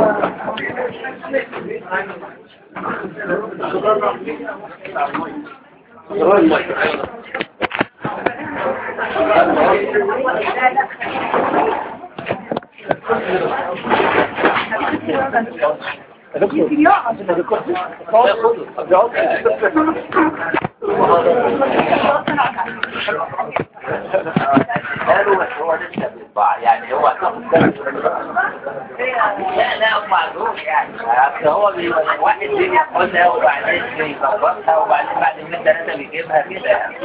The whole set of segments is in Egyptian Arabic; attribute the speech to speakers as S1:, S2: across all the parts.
S1: قالوا بس هو لسه بيطبع يعني هو لا لا معذور يعني أصل هو بي- واحد بيجي ياخدها وبعدين بيظبطها وبعدين بعد يومين ثلاثة بيجيبها كده يعني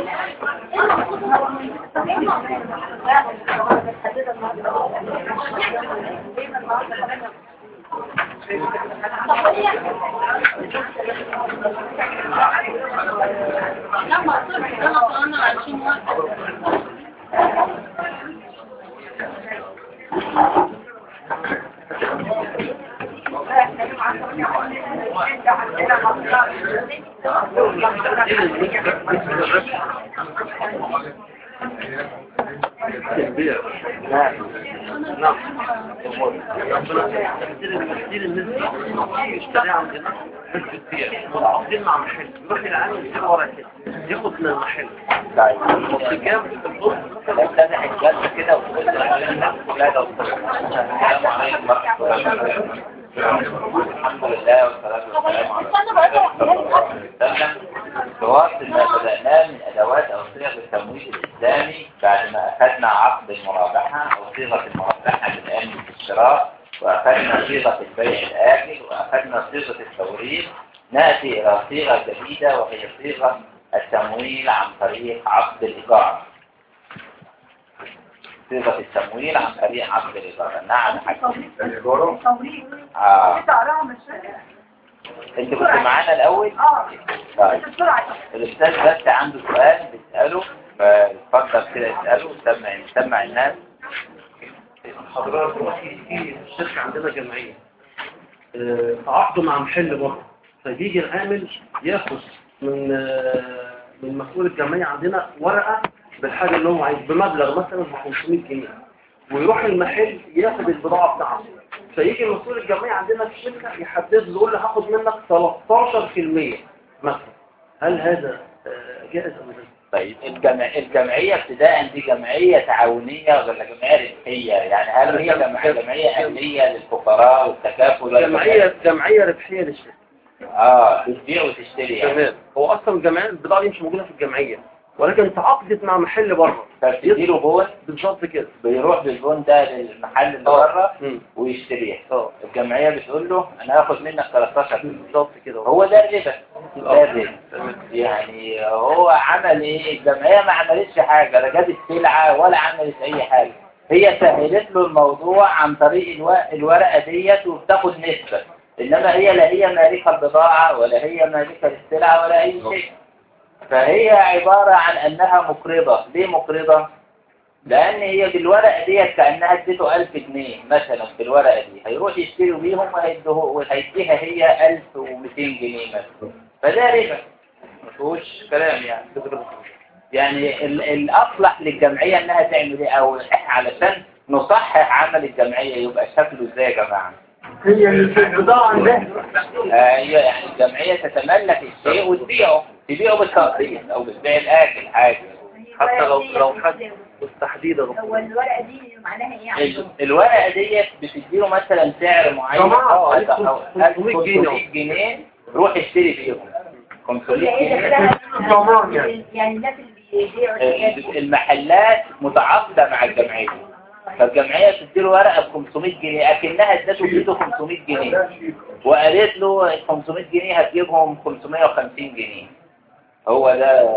S2: كتير الناس يشتري عندنا بس كتير متعاقدين مع محل يروح العالم يجيب ورا كده ياخد من المحل نص كام
S1: تفتح الجلسة كده وتقول للعلماء لا ده السلام عليكم ورحمة الله وبركاته الحمد لله والصلاة والسلام على رسول الله وسلم تواصل ما بدأناه من أدوات أو صيغ التمويل الإسلامي بعد ما أخذنا عقد المرابحة أو صيغة المرابحة بالآن في الشراء وأخذنا صيغة البيع الآجل وأخذنا صيغة التوريد نأتي إلى صيغة جديدة وهي صيغة التمويل عن طريق عقد الإيجار صيغة التمويل عن طريق عقد الإيجار نعم حكيم آه. انت كنت معانا الأول؟ طيب الأستاذ بس عنده سؤال بيسأله فاتفضل كده اسأله سمع سمع الناس
S2: حضرتك دلوقتي في الشركة عندنا جمعية آه، تعاقدوا مع محل بره فبيجي العامل ياخد من آه، من مسؤول الجمعية عندنا ورقة بالحاجة اللي هو عايز بمبلغ مثلا ب 500 جنيه ويروح المحل ياخد البضاعة بتاعته فيجي مسؤول الجمعية عندنا في الشركة يحدد له يقول له هاخد منك 13% مثلا هل هذا آه، جائز أم لا؟
S1: طيب الجمع... الجمعية ابتداء دي جمعية تعاونية ولا جمعية ربحية يعني هل هي جمع... جمعية أهلية للفقراء والتكافل ولا
S2: جمعية جمعية ربحية للشركة
S1: اه بتبيع وتشتري يعني
S2: تمام هو اصلا الجمعيه البضاعه دي مش موجوده في الجمعيه ولكن تعاقدت مع محل بره
S1: فبتديله بون
S2: بالظبط كده
S1: بيروح بالبون ده للمحل اللي بره
S2: مم.
S1: ويشتريها
S2: اه
S1: الجمعية بتقول له انا هاخد منك 13
S2: بالظبط كده
S1: هو ده الربا ده
S2: آه.
S1: الربا يعني هو عمل ايه الجمعية ما عملتش حاجة لا جابت سلعة ولا عملت اي حاجة هي سهلت له الموضوع عن طريق الو... الورقة ديت وبتاخد نسبة انما هي لا هي مالكة البضاعة ولا هي مالكة للسلعة ولا اي شيء فهي عبارة عن انها مقرضة ليه مقرضة لان هي بالورقة ديت كأنها اديته 1000 جنيه مثلا بالورقة دي هيروح يشتري بيهم وهيديه- وهيديها هي 1200 جنيه مثلا فده ربا ما فيهوش كلام يعني يعني ال- الأصلح للجمعية إنها تعمل إيه أو إحنا علشان نصحح عمل الجمعية يبقى شكله إزاي يا جماعة؟
S3: هي اللي في البضاعة عندها
S1: أيوة يعني الجمعية تتملك الشيء وتبيعه تبيعه بالتقسيط أو بالبيع الآجل حاجة
S2: حتى لو لو حد بالتحديد أهو.
S4: هو الورقة دي معناها ايه
S1: ال-
S4: عندهم؟
S1: الورقة ديت بتديله مثلا سعر معين
S2: طبعاً.
S1: اه
S2: عليك
S1: أو
S2: 500 جنيه.
S1: 500 جنيه روح اشتري بيهم 500
S4: هي
S1: جنيه
S4: دخلها
S3: ضمان يعني.
S4: يعني الناس اللي بيبيعوا الحاجات دي.
S1: المحلات متعاقدة مع الجمعية فالجمعية بتديله ورقة ب 500 جنيه أكنها ادته بيده 500 جنيه وقالت له ال 500 جنيه هتجيبهم 550 جنيه هو ده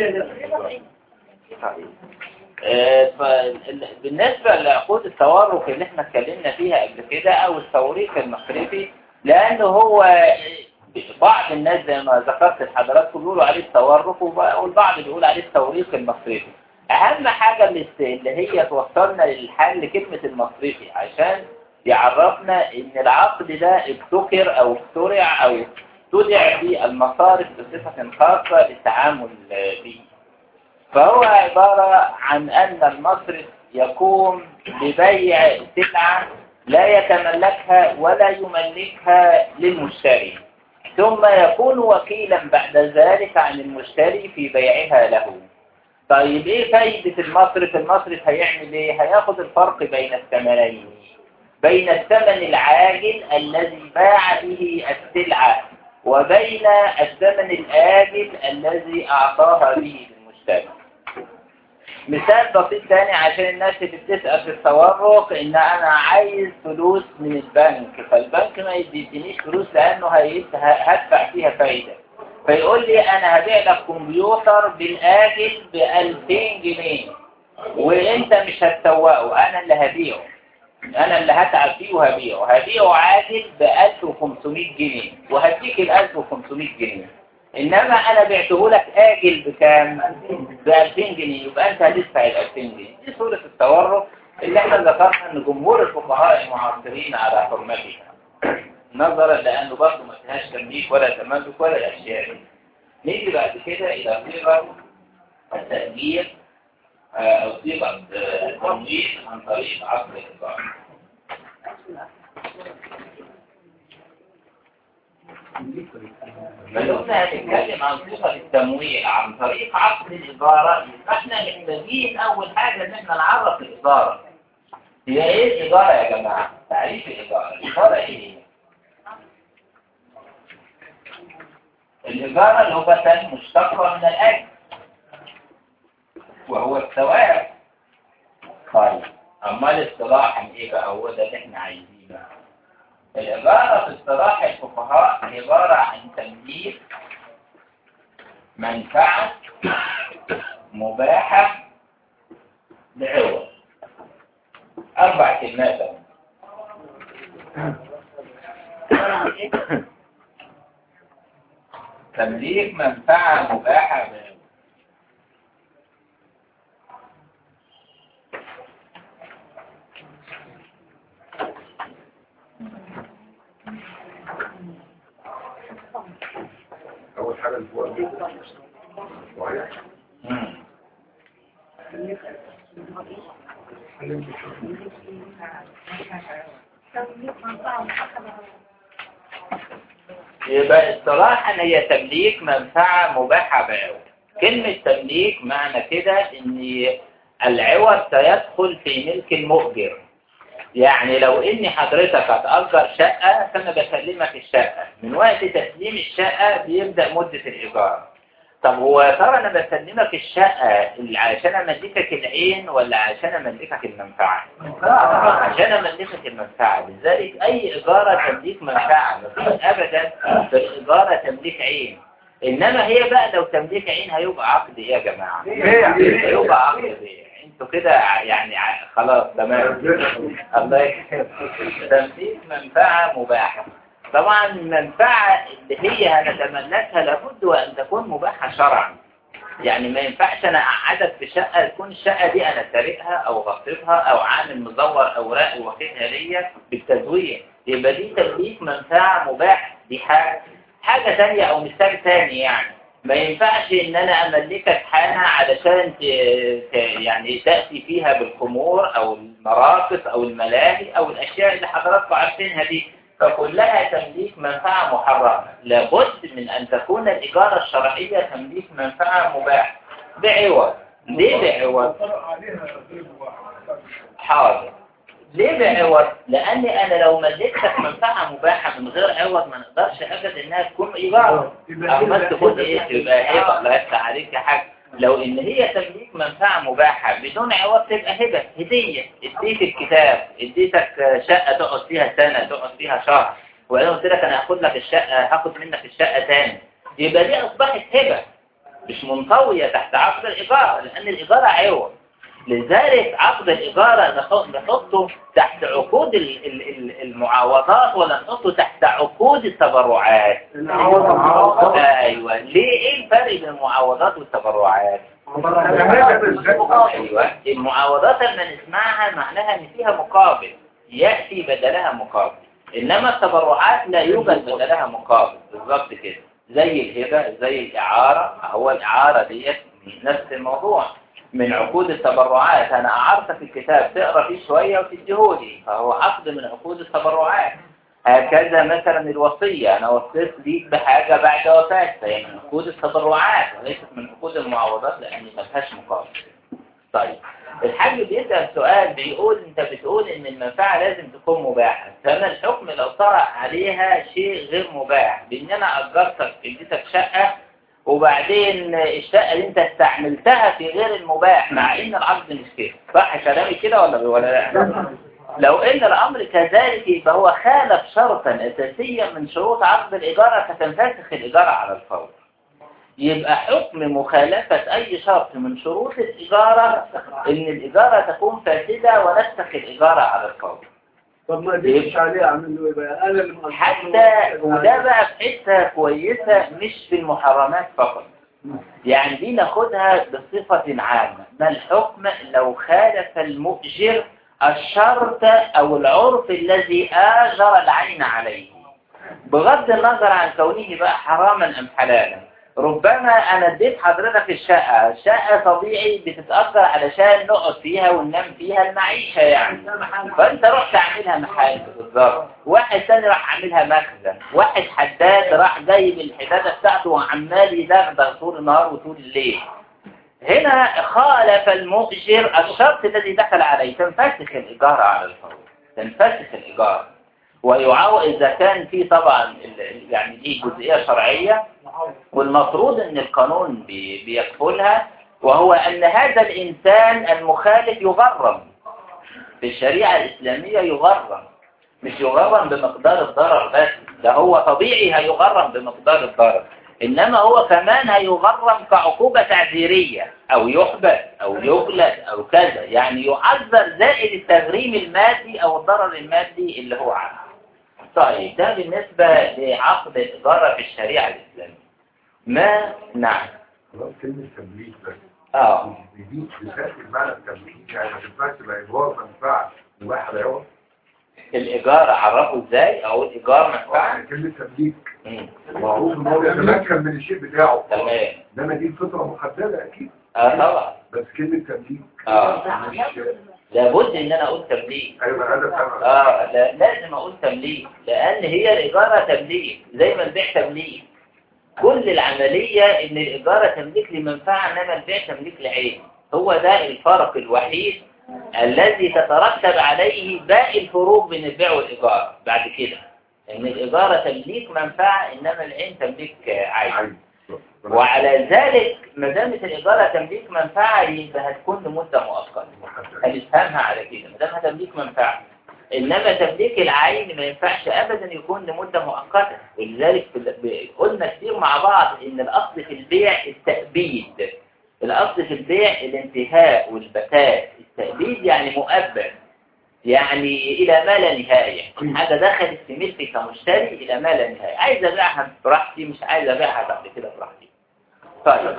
S1: آه، فال- بالنسبة لعقود التورق اللي احنا اتكلمنا فيها قبل كده او التوريق المصرفي لانه هو بعض الناس زي ما ذكرت لحضراتكم بيقولوا عليه التورق وب- والبعض بيقول عليه التوريق المصرفي اهم حاجة اللي است- اللي هي توصلنا للحل كلمة المصرفي عشان يعرفنا ان العقد ده ابتكر او اخترع او ابتدع في المصارف بصفة خاصة للتعامل به فهو عبارة عن أن المصرف يقوم ببيع سلعة لا يتملكها ولا يملكها للمشتري ثم يكون وكيلا بعد ذلك عن المشتري في بيعها له طيب ايه فايدة المصرف المصرف هيعمل ايه هياخد الفرق بين الثمنين بين الثمن العاجل الذي باع به السلعة وبين الثمن الآجل الذي أعطاها به للمشتري مثال بسيط تاني عشان الناس اللي بتسأل في التورق ان انا عايز فلوس من البنك فالبنك ما يدينيش فلوس لانه هيد- هدفع فيها فايدة فيقول لي انا هبيع لك كمبيوتر بالاجل ب 2000 جنيه وانت مش هتسوقه انا اللي هبيعه انا اللي هتعب فيه وهبيعه هبيعه عاجل ب 1500 جنيه وهديك ال 1500 جنيه انما انا بعته لك اجل بكام ب 2000 جنيه يبقى انت هتدفع ال 2000 جنيه دي صورة التورق اللي احنا ذكرنا ان جمهور الفقهاء المعاصرين على حرمتها نظرا لانه برضه ما فيهاش تمليك ولا تملك ولا الاشياء دي نيجي بعد كده الى صيغه التأجير آه، او صيغه آه، التمويل عن طريق عقد الايجار فلولا هنتكلم عن صيغه التمويل عن طريق عقد الإدارة يبقى احنا محتاجين أول حاجة إن احنا نعرف الإدارة هي إيه الإدارة يا جماعة؟ تعريف الإدارة الإدارة إيه؟ الإدارة لغة مشتقة من الأجل وهو الثواب طيب أما الاصطلاح إيه بقى هو ده اللي احنا عايزينه العبارة في اصطلاح الفقهاء عبارة عن تمليك منفعة مباحة لعوض أربع كلمات أهو. تمليك منفعة مباحة بعوض
S3: أول حاجة اللي فوق دي صحيح
S1: مم. يبقى اصطلاحا هي تمليك منفعة مباحة بعوض كلمة تمليك معنى كده ان العوض سيدخل في ملك المؤجر يعني لو ان حضرتك هتأجر شقة فانا بسلمك الشقة من وقت تسليم الشقة بيبدأ مدة الإيجار طب هو يا ترى انا بسلمك الشقة اللي عشان املكك العين ولا عشان املكك المنفعة عشان املكك المنفعة لذلك اي اجارة تمليك منفعة مفيش ابدا في الاجارة تمليك عين انما هي بقى لو تمليك عين هيبقى عقد ايه يا جماعة هيبقى عقد بيع انتوا كده يعني ع- خلاص تمام الله يكرمك تمليك منفعة مباحة طبعا المنفعة اللي هي هنتملكها لابد وأن تكون مباحة شرعا يعني ما ينفعش أنا أقعدك في شقة تكون الشقة دي أنا سارقها أو غصبها أو عامل مزور أوراق واخدها ليا بالتزوير يبقى دي تمليك منفعة مباح دي حاجة حاجة تانية أو مثال تاني يعني ما ينفعش ان انا املكك حانة علشان ت... ت... يعني تأتي فيها بالخمور او المراقص او الملاهي او الاشياء اللي حضراتكم عارفينها دي فكلها تمليك منفعة محرمة لابد من ان تكون الاجارة الشرعية تمليك منفعة مباح بعوض ليه بعوض حاضر ليه بعوض لاني انا لو ملكتك منفعة مباحة من غير عوض ما نقدرش ابدا انها تكون ايجار اما تكون ايه تبقى هبه الله يفتح عليك يا حاج لو ان هي تمليك منفعة مباحة بدون عوض تبقى هبة هدية اديت الكتاب اديتك شقة تقعد فيها سنة تقعد فيها شهر وانا قلت لك انا هاخد لك الشقة هاخد منك الشقة تاني يبقى دي اصبحت هبة مش منطوية تحت عقد الإيجار لأن الإيجار عوض لذلك عقد الإيجار نحط- نحطه تحت عقود ال- ال- ال- المعاوضات ولا نحطه تحت عقود التبرعات أيوة ليه إيه الفرق بين المعاوضات والتبرعات أيوة المعاوضات لما نسمعها معناها إن فيها مقابل يأتي بدلها مقابل إنما التبرعات لا يوجد بدلها مقابل بالظبط كده زي الهبة زي الإعارة هو الإعارة ديت نفس الموضوع من عقود التبرعات أنا أعرتك الكتاب تقرأ فيه شوية وتديهولي فهو عقد من عقود التبرعات هكذا مثلا الوصية أنا وصيت ليك بحاجة بعد وفاتك فهي من عقود التبرعات وليست من عقود المعوضات لأن ما فيهاش مقابل طيب الحاج بيسأل سؤال بيقول انت بتقول ان المنفعة لازم تكون مباحة فانا الحكم لو طرأ عليها شيء غير مباح بان انا اجرتك اديتك شقة وبعدين الشقة اللي انت استعملتها في غير المباح مع ان العقد مش كده صح كلامي كده ولا ولا لا لو ان الامر كذلك يبقى هو خالف شرطا اساسيا من شروط عقد الايجار فتنفسخ الايجار على الفور يبقى حكم مخالفة أي شرط من شروط الإجارة إن الإجارة تكون فاسدة ونفسخ الإجارة على الفور
S3: طب ما اديتش عليه اعمل له ايه بقى انا اللي مقصر
S1: حتى وده بقى في حتة كويسة مش في المحرمات فقط يعني دي ناخدها بصفة عامة ما الحكم لو خالف المؤجر الشرط أو العرف الذي آجر العين عليه بغض النظر عن كونه بقى حراما أم حلالا ربما أنا اديت حضرتك الشقة الشقة طبيعي بتتأثر علشان نقعد فيها وننام فيها المعيشة يعني فأنت رحت عاملها محل بالظبط واحد تاني راح عاملها مخزن واحد حداد راح جايب الحدادة بتاعته وعمال يدغدغ طول النهار وطول الليل هنا خالف المؤجر الشرط الذي دخل عليه تنفسخ الإيجار على الفور تنفسخ الإيجار ويعاو إذا كان في طبعا ال- ال- يعني دي جزئية شرعية والمفروض أن القانون بي- بيكفلها وهو أن هذا الإنسان المخالف يغرم في الشريعة الإسلامية يغرم مش يغرم بمقدار الضرر بس ده هو طبيعي هيغرم بمقدار الضرر إنما هو كمان هيغرم كعقوبة تعذيرية أو يحبس أو يجلد أو كذا يعني يعذر زائد التغريم المادي أو الضرر المادي اللي هو عنه طيب ده بالنسبة لعقد الإدارة في الشريعة الإسلامية ما نعم
S3: خلاص كلمة تمليك بس
S1: آه
S3: دي بتسافر معنى التمليك يعني ما تنفعش تبقى إيجار منفعة مباح لا يعرف
S1: الإيجار أعرفه إزاي أو الإيجار منفعة
S3: يعني كلمة تمليك
S1: مم.
S3: معروف إن هو يتمكن من الشيء بتاعه
S1: تمام
S3: إنما دي فترة محددة أكيد
S1: آه طبعا
S3: بس كلمة تمليك
S1: آه
S3: مش
S1: لابد إن أنا أقول تمليك
S3: أيوة هذا فعلا
S1: آه لا لازم أقول تمليك لأن هي الإيجارة تمليك زي ما البيع تمليك كل العملية إن الإيجارة تمليك لمنفعة إنما البيع تمليك لعين هو ده الفرق الوحيد الذي تترتب عليه باقي الفروق بين البيع والإيجار بعد كده إن الإيجارة تمليك منفعة إنما العين تمليك عين
S3: عايز
S1: وعلى ذلك ما دامت الإيجارة تمليك منفعة يبقى هتكون لمدة مؤقتة هنفهمها على كده ما دام تمليك منفعة إنما تمليك العين ما ينفعش أبدا يكون لمدة مؤقتة ولذلك في ال- ب- قلنا كتير مع بعض إن الأصل في البيع التأبيد الأصل في البيع الانتهاء والبتات التأبيد يعني مؤبد يعني إلى ما لا نهاية حاجة دخلت في ملكي كمشتري إلى ما لا نهاية عايز أبيعها براحتي مش عايز أبيعها بعد كده براحتي طيب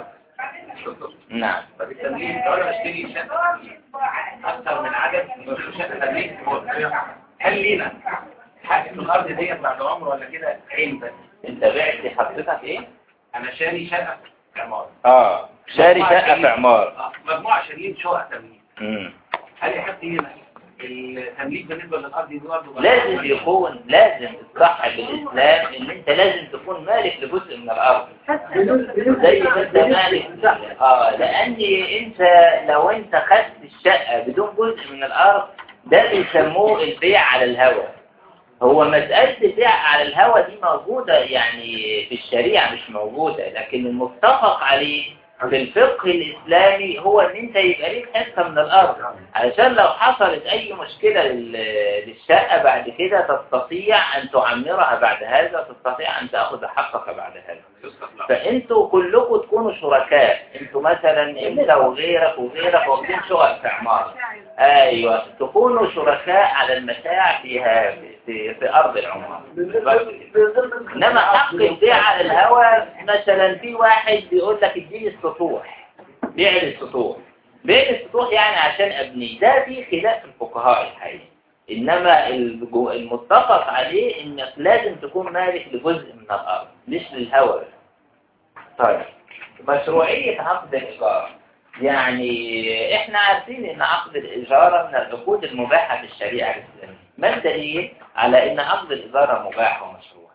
S1: نعم
S5: طب التمليك لو انا بشتري شقه اكثر من عدد شقه تمليك هل لينا حق في الارض ديت بعد عمر ولا كده عين بس
S1: انت بعت حضرتك ايه
S5: انا شاري شقه عماره
S1: اه شاري شقة في عمار
S5: آه، مجموعه شاريين شقق تمليك
S1: مم.
S5: هل يحق هنا التمليك بالنسبه للارض دي برضه
S1: لازم يكون لازم الصح بالإسلام ان انت لازم تكون مالك لجزء من الأرض زي ما انت مالك اه لان انت لو انت خدت الشقة بدون جزء من الأرض ده بيسموه البيع على الهوى هو مسألة البيع على الهوى دي موجودة يعني في الشريعة مش موجودة لكن المتفق عليه في الفقه الإسلامي هو ان انت يبقى ليك حصة من الأرض علشان لو حصلت أي مشكلة لل- للشقة بعد كده تستطيع أن تعمرها بعد هذا تستطيع أن تأخذ حقك بعد هذا فأنتوا كلكم تكونوا شركاء أنتوا مثلا أنت وغيرك وغيرك واخدين شقق في عمارة أيوة تكونوا شركاء على المتاع فيها في, في أرض العمارة بس كده. إنما حق البيع على الهوى مثلا في واحد بيقول لك اديني السطوح بيع لي السطوح بيع السطوح يعني عشان أبني ده في خلاف الفقهاء الحقيقة إنما الجو- المتفق عليه إنك لازم تكون مالك لجزء من الأرض مش للهوى طيب مشروعية عقد الإيجار يعني احنا عارفين ان عقد الإجارة من العقود المباحة في الشريعة الإسلامية ما الدليل على ان عقد الإجارة مباح ومشروع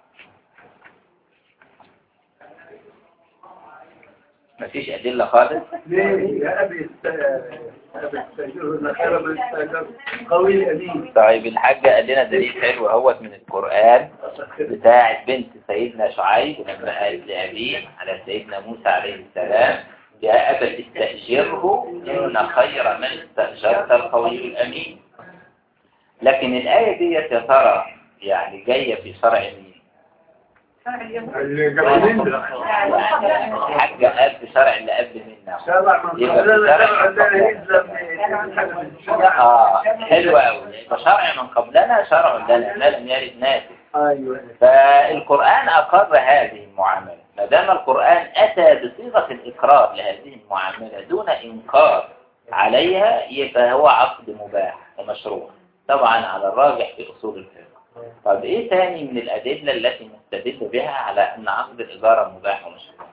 S1: مفيش أدلة خالص
S3: ليه يا أبي است- أبي استأجره الأخيرة من استأجر قوي الأمين
S1: طيب الحاج قال لنا دليل حلو اهوت من القرآن بتاعة بنت سيدنا شعيب لما قالت لأبيه على سيدنا موسى عليه السلام يا أبا استأجره إن خير من استأجرت القوي الأمين لكن الآية دي يا ترى يعني جاية في شرع مين؟
S3: اللي جابوا
S1: الحاج قال في شرع اللي قبل منا
S3: سبع من
S1: يبقى في
S3: قبلنا
S1: شرع
S3: سبع عندنا يلزم حاجة من الشرع
S1: اه حلو قوي يبقى شرع من قبلنا شرع لنا ما لم يرد ناسخ
S3: أيوه
S1: فالقرآن أقر هذه المعاملة ما دام القرآن أتى بصيغة الإقرار لهذه المعاملة دون إنكار عليها يبقى هو عقد مباح ومشروع طبعا على الراجح في أصول الفقه طب إيه تاني من الأدلة التي نستدل بها على أن عقد الإجارة مباح ومشروع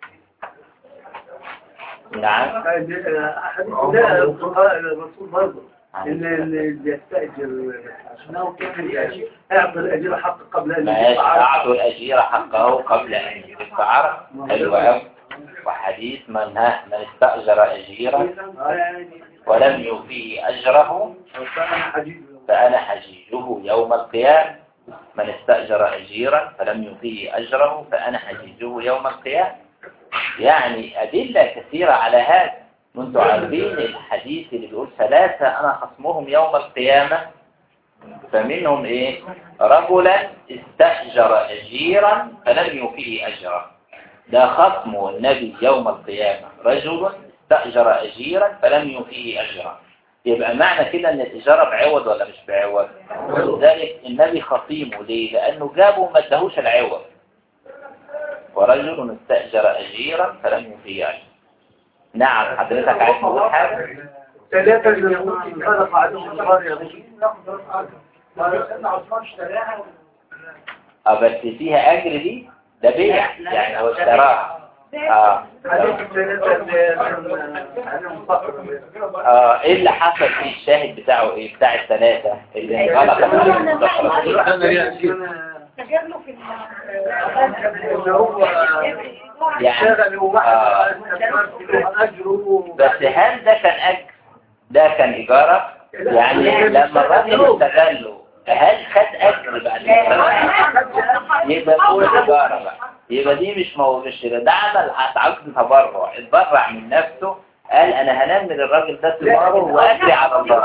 S1: نعم
S3: لا القرآن الرسول برضه إن اللي يستأجر اعطي الأجير حق قبل أن
S1: ماشي
S3: يدفع
S1: أعطوا الأجير حقه قبل أن يدفع عرض حلو أوي وحديث من ها من استأجر أجيرا ولم يوفيه أجره فأنا حجيجه يوم القيامة من استأجر أجيرا فلم يوفيه أجره فأنا حجيجه يوم القيامة يعني أدلة كثيرة على هذا وانتم عارفين الحديث اللي بيقول ثلاثة أنا خصمهم يوم القيامة فمنهم إيه رجلا استأجر أجيرا فلم يوفيه أجرا ده خصم النبي يوم القيامة رجل استأجر أجيرا فلم يوفيه أجرا يبقى معنى كده ان الإجارة بعوض ولا مش بعوض ولذلك النبي خصيمه ليه لأنه جابه ما ادهوش العوض ورجل استأجر أجيرا فلم يوفيه أجرا نعم حضرتك عايز تقول حاجة
S3: ثلاثة اللي خلق عليهم الصغار يا باشا
S1: اه بس فيها أجر دي ده بيع يعني هو اشتراها اه
S3: حديث الثلاثة اللي عليهم فقر
S1: اه ايه اللي حصل فيه الشاهد بتاعه ايه بتاع الثلاثة اللي غلط
S4: تجربه في
S3: اللي هو
S1: يعني
S3: اشتغل وواحد أجره
S1: بس هل ده كان أجر ده كان إيجارة يعني لما الراجل استغله هل خد أجر بعد كده يبقى هو إيجارة بقى يبقى دي مش مو مش ده عمل عقد تبرع اتبرع من نفسه قال أنا هنمي للراجل ده ثماره وأجري على الله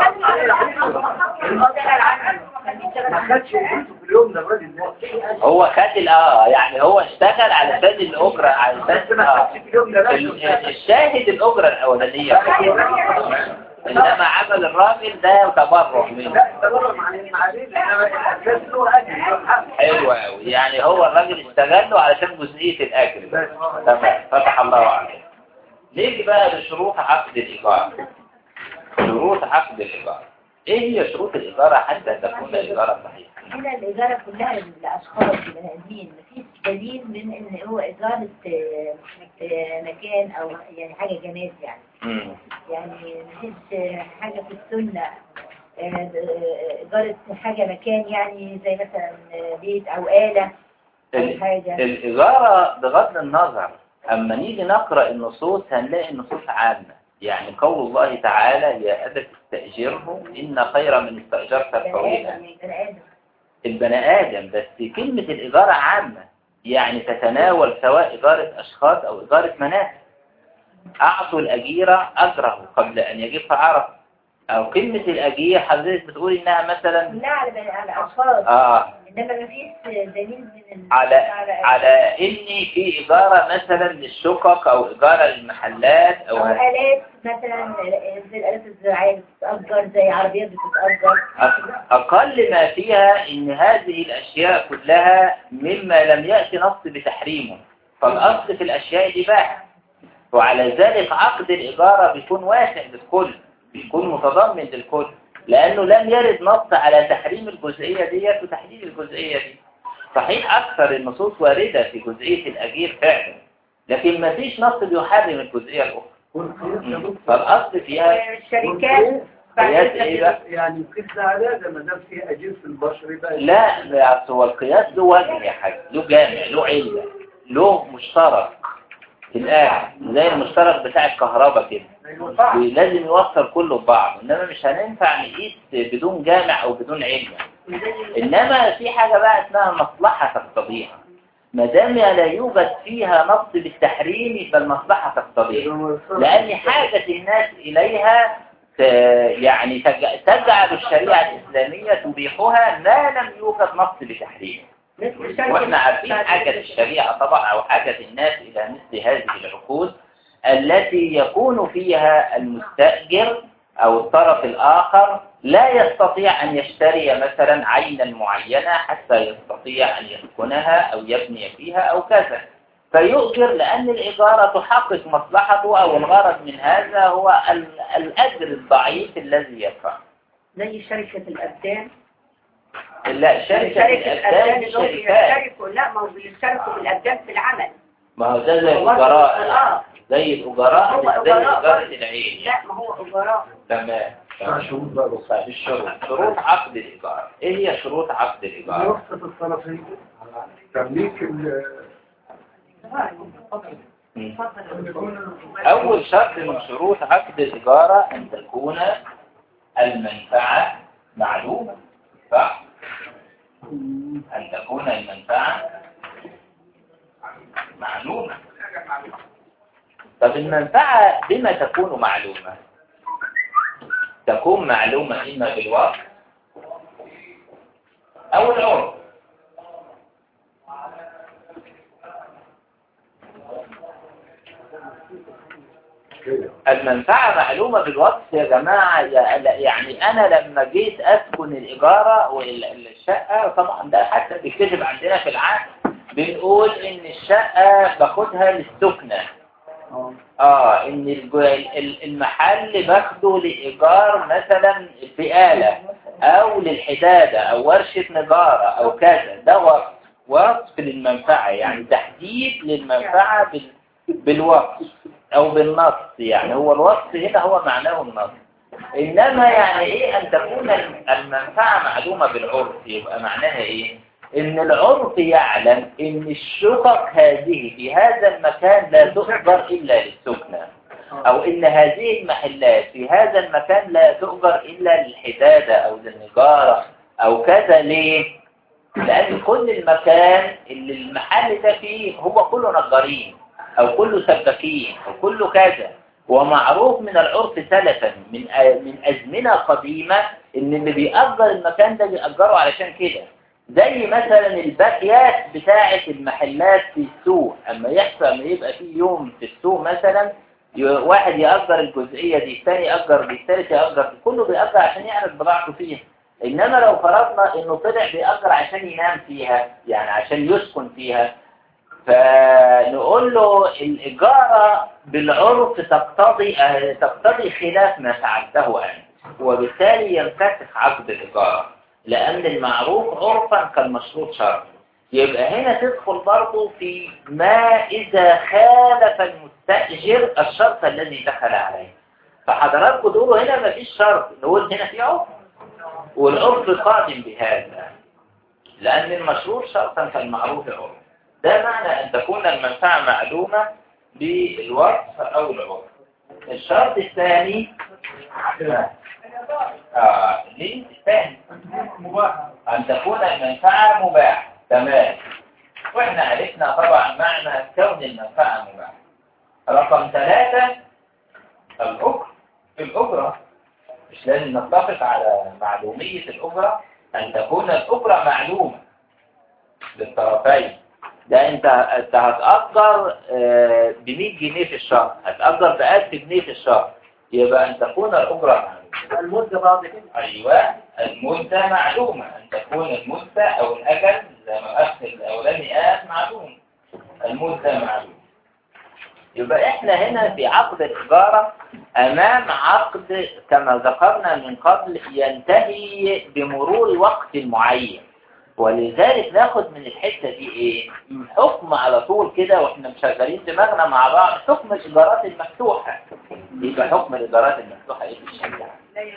S3: ما خدش قيمته في اليوم ده الراجل ده
S1: هو خد ال- اه يعني هو اشتغل علشان الأجرة
S3: بس
S1: علشان
S3: ما
S1: اه
S3: خدش في اليوم ده لا
S1: ال- الشاهد الأجرة الأولانية إنما عمل الراجل ده تبرع منه
S3: لا تبرع مع مع عليه انما الاساس له اجر له حق
S1: حلو قوي يعني هو الراجل استغله علشان جزئية الأجر
S3: بس
S1: تمام فتح الله عليك نيجي بقى لشروط عقد الإيجار شروط عقد الإيجار إيه هي شروط الإيجار حتى تكون الإيجار صحيحة
S4: هنا الإدارة كلها للأشخاص بني آدمين مفيش دليل من إن هو إدارة آه، آه، مكان أو يعني حاجة جماد يعني
S1: مم.
S4: يعني مفيش آه، حاجة في السنة آه، آه، إدارة حاجة مكان يعني زي مثلا آه، بيت أو آلة أو
S1: ال-
S4: حاجة
S1: الإيجار بغض النظر أما نيجي نقرأ النصوص هنلاقي النصوص عامة يعني قول الله تعالى يا أبت استأجره إن خير من استأجرت القوي
S4: بني آدم بني آدم
S1: البني آدم بس كلمة الإيجار عامة يعني تتناول سواء إيجارة أشخاص أو إيجارة منازل أعطوا الأجير أجره قبل أن يجف عرف أو كلمة الأجير حضرتك بتقول إنها مثلا
S4: لا على بني- على أشخاص
S1: آه
S4: إنما مفيش دليل من ال-
S1: على على إني في إيجارة مثلا للشقق أو إيجارة للمحلات
S4: أو
S1: أو
S4: آلات مثلا زي الآلات الزراعية بتتأجر زي عربيات بتتأجر
S1: أق- أقل ما فيها إن هذه الأشياء كلها مما لم يأتي نص بتحريمه فالأصل في الأشياء الإباحة وعلى ذلك عقد الإجارة بيكون واسع للكل بيكون متضمن للكل لأنه لم يرد نص على تحريم الجزئية ديت وتحديد الجزئية دي صحيح أكثر النصوص واردة في جزئية الأجير فعلا لكن ما فيش نص بيحرم الجزئية الأخرى فالأصل فيها
S4: الشركات
S1: قياس ايه بقى؟
S3: يعني قيس على ده ما دام في اجنس البشري بقى
S1: لا لا أصل هو القياس له وجه يا حاج له جامع له علة له مشترك في الآخر زي المشترك بتاع الكهرباء كده لازم يوصل كله ببعض انما مش هننفع نقيس بدون جامع او بدون علة انما في حاجة بقى اسمها مصلحة تقتضيها ما دام لا يوجد فيها نص بالتحريم يبقى المصلحة تقتضيها لأن حاجة الناس إليها ت- يعني تج- تجعل الشريعة الإسلامية تبيحها ما لم يوجد نص بتحريمه واحنا عارفين حاجة الشريعة طبعا أو حاجة الناس إلى مثل هذه العقود التي يكون فيها المستأجر أو الطرف الآخر لا يستطيع أن يشتري مثلا عينا معينة حتى يستطيع أن يسكنها أو يبني فيها أو كذا فيؤجر لأن الإجارة تحقق مصلحته أو الغرض من هذا هو ال- الأجر الضعيف الذي يدفع
S4: زي شركة الأبدان
S1: لا شركة
S4: شركة
S1: الأبدان
S4: الأبدان دول
S1: شركات
S4: بيشتركوا لا ما هو بيشتركوا بالأبدان في العمل
S1: ما هو ده زي الأجراء
S4: اه
S1: زي الأجراء
S4: هو
S1: زي
S4: أجراء
S1: إجارة
S4: برضه.
S1: العين
S4: لا ما هو أجراء
S1: تمام
S3: بتاع شروط بقى
S1: طيب الشروط شروط عقد الإيجار إيه هي شروط عقد الإيجار؟
S3: وسط الطرفين تمليك ال
S1: مم. أول شرط من شروط عقد الإيجار أن تكون المنفعة معلومة صح؟ أن تكون المنفعة معلومة طب المنفعة بما تكون معلومة؟ تكون معلومة إما بالوقت أو العرف المنفعة معلومة بالوقت يا جماعة يا- لا- يعني أنا لما جيت أسكن الإيجارة والشقة طبعا ده حتى بيكتب عندنا في العقد بنقول إن الشقة باخدها للسكنة اه ان الج- ال- المحل باخده لإيجار مثلا بآلة او للحدادة او ورشة نجارة او كذا ده وصف وصف للمنفعة يعني تحديد للمنفعة بال- بالوصف او بالنص يعني هو الوصف هنا هو معناه النص انما يعني ايه ان تكون الم- المنفعة معلومة بالعرف يبقى معناها ايه ان العرف يعلم ان الشقق هذه في هذا المكان لا تؤجر الا للسكنة او ان هذه المحلات في هذا المكان لا تؤجر الا للحدادة او للنجارة او كذا ليه لان كل المكان اللي المحل ده فيه هو كله نجارين او كله سباكين او كله كذا ومعروف من العرف سلفا من آ- من ازمنه قديمه ان اللي بيأجر المكان ده بيأجره علشان كده زي مثلا الباقيات بتاعة المحلات في السوق اما يحصل اما يبقى في يوم في السوق مثلا ي- واحد يأجر الجزئية دي الثاني يأجر دي الثالث يأجر دي كله بيأجر عشان يعرض بضاعته فيها إنما لو فرضنا إنه طلع بيأجر عشان ينام فيها يعني عشان يسكن فيها فنقول له الإجارة بالعرف تقتضي آه، تقتضي خلاف ما فعلته أنت وبالتالي ينفتح عقد الإجارة لأن المعروف عرفا كالمشروط شرعا يبقى هنا تدخل برضه في ما إذا خالف المستأجر الشرط الذي دخل عليه فحضراتكم تقولوا هنا ما فيش شرط نقول هنا في عرف والعرف قادم بهذا لأن المشروط شرطا كالمعروف عرف ده معنى أن تكون المنفعة معلومة بالوصف أو العرف الشرط الثاني آه ليه الثاني أن تكون المنفعة مباحة تمام وإحنا عرفنا طبعا معنى كون المنفعة مباحة رقم ثلاثة الأجرة الأجرة مش لازم نتفق على معلومية الأجرة أن تكون الأجرة معلومة للطرفين ده انت انت هتأجر ب 100 جنيه في الشهر هتأجر ب 1000 جنيه في الشهر يبقى ان تكون الأجرة معلومة
S4: المدة بعد كده
S1: أيوة المدة معلومة أن تكون المدة أو الأجل زي ما الأخ الأولاني قال معلوم المدة معلومة يبقى إحنا هنا في عقد الإجارة أمام عقد كما ذكرنا من قبل ينتهي بمرور وقت معين ولذلك ناخد من الحتة دي إيه؟ حكم على طول كده وإحنا مشغلين دماغنا مع بعض حكم الإيجارات المفتوحة يبقى حكم الإدارات المفتوحة إيه في الشريعة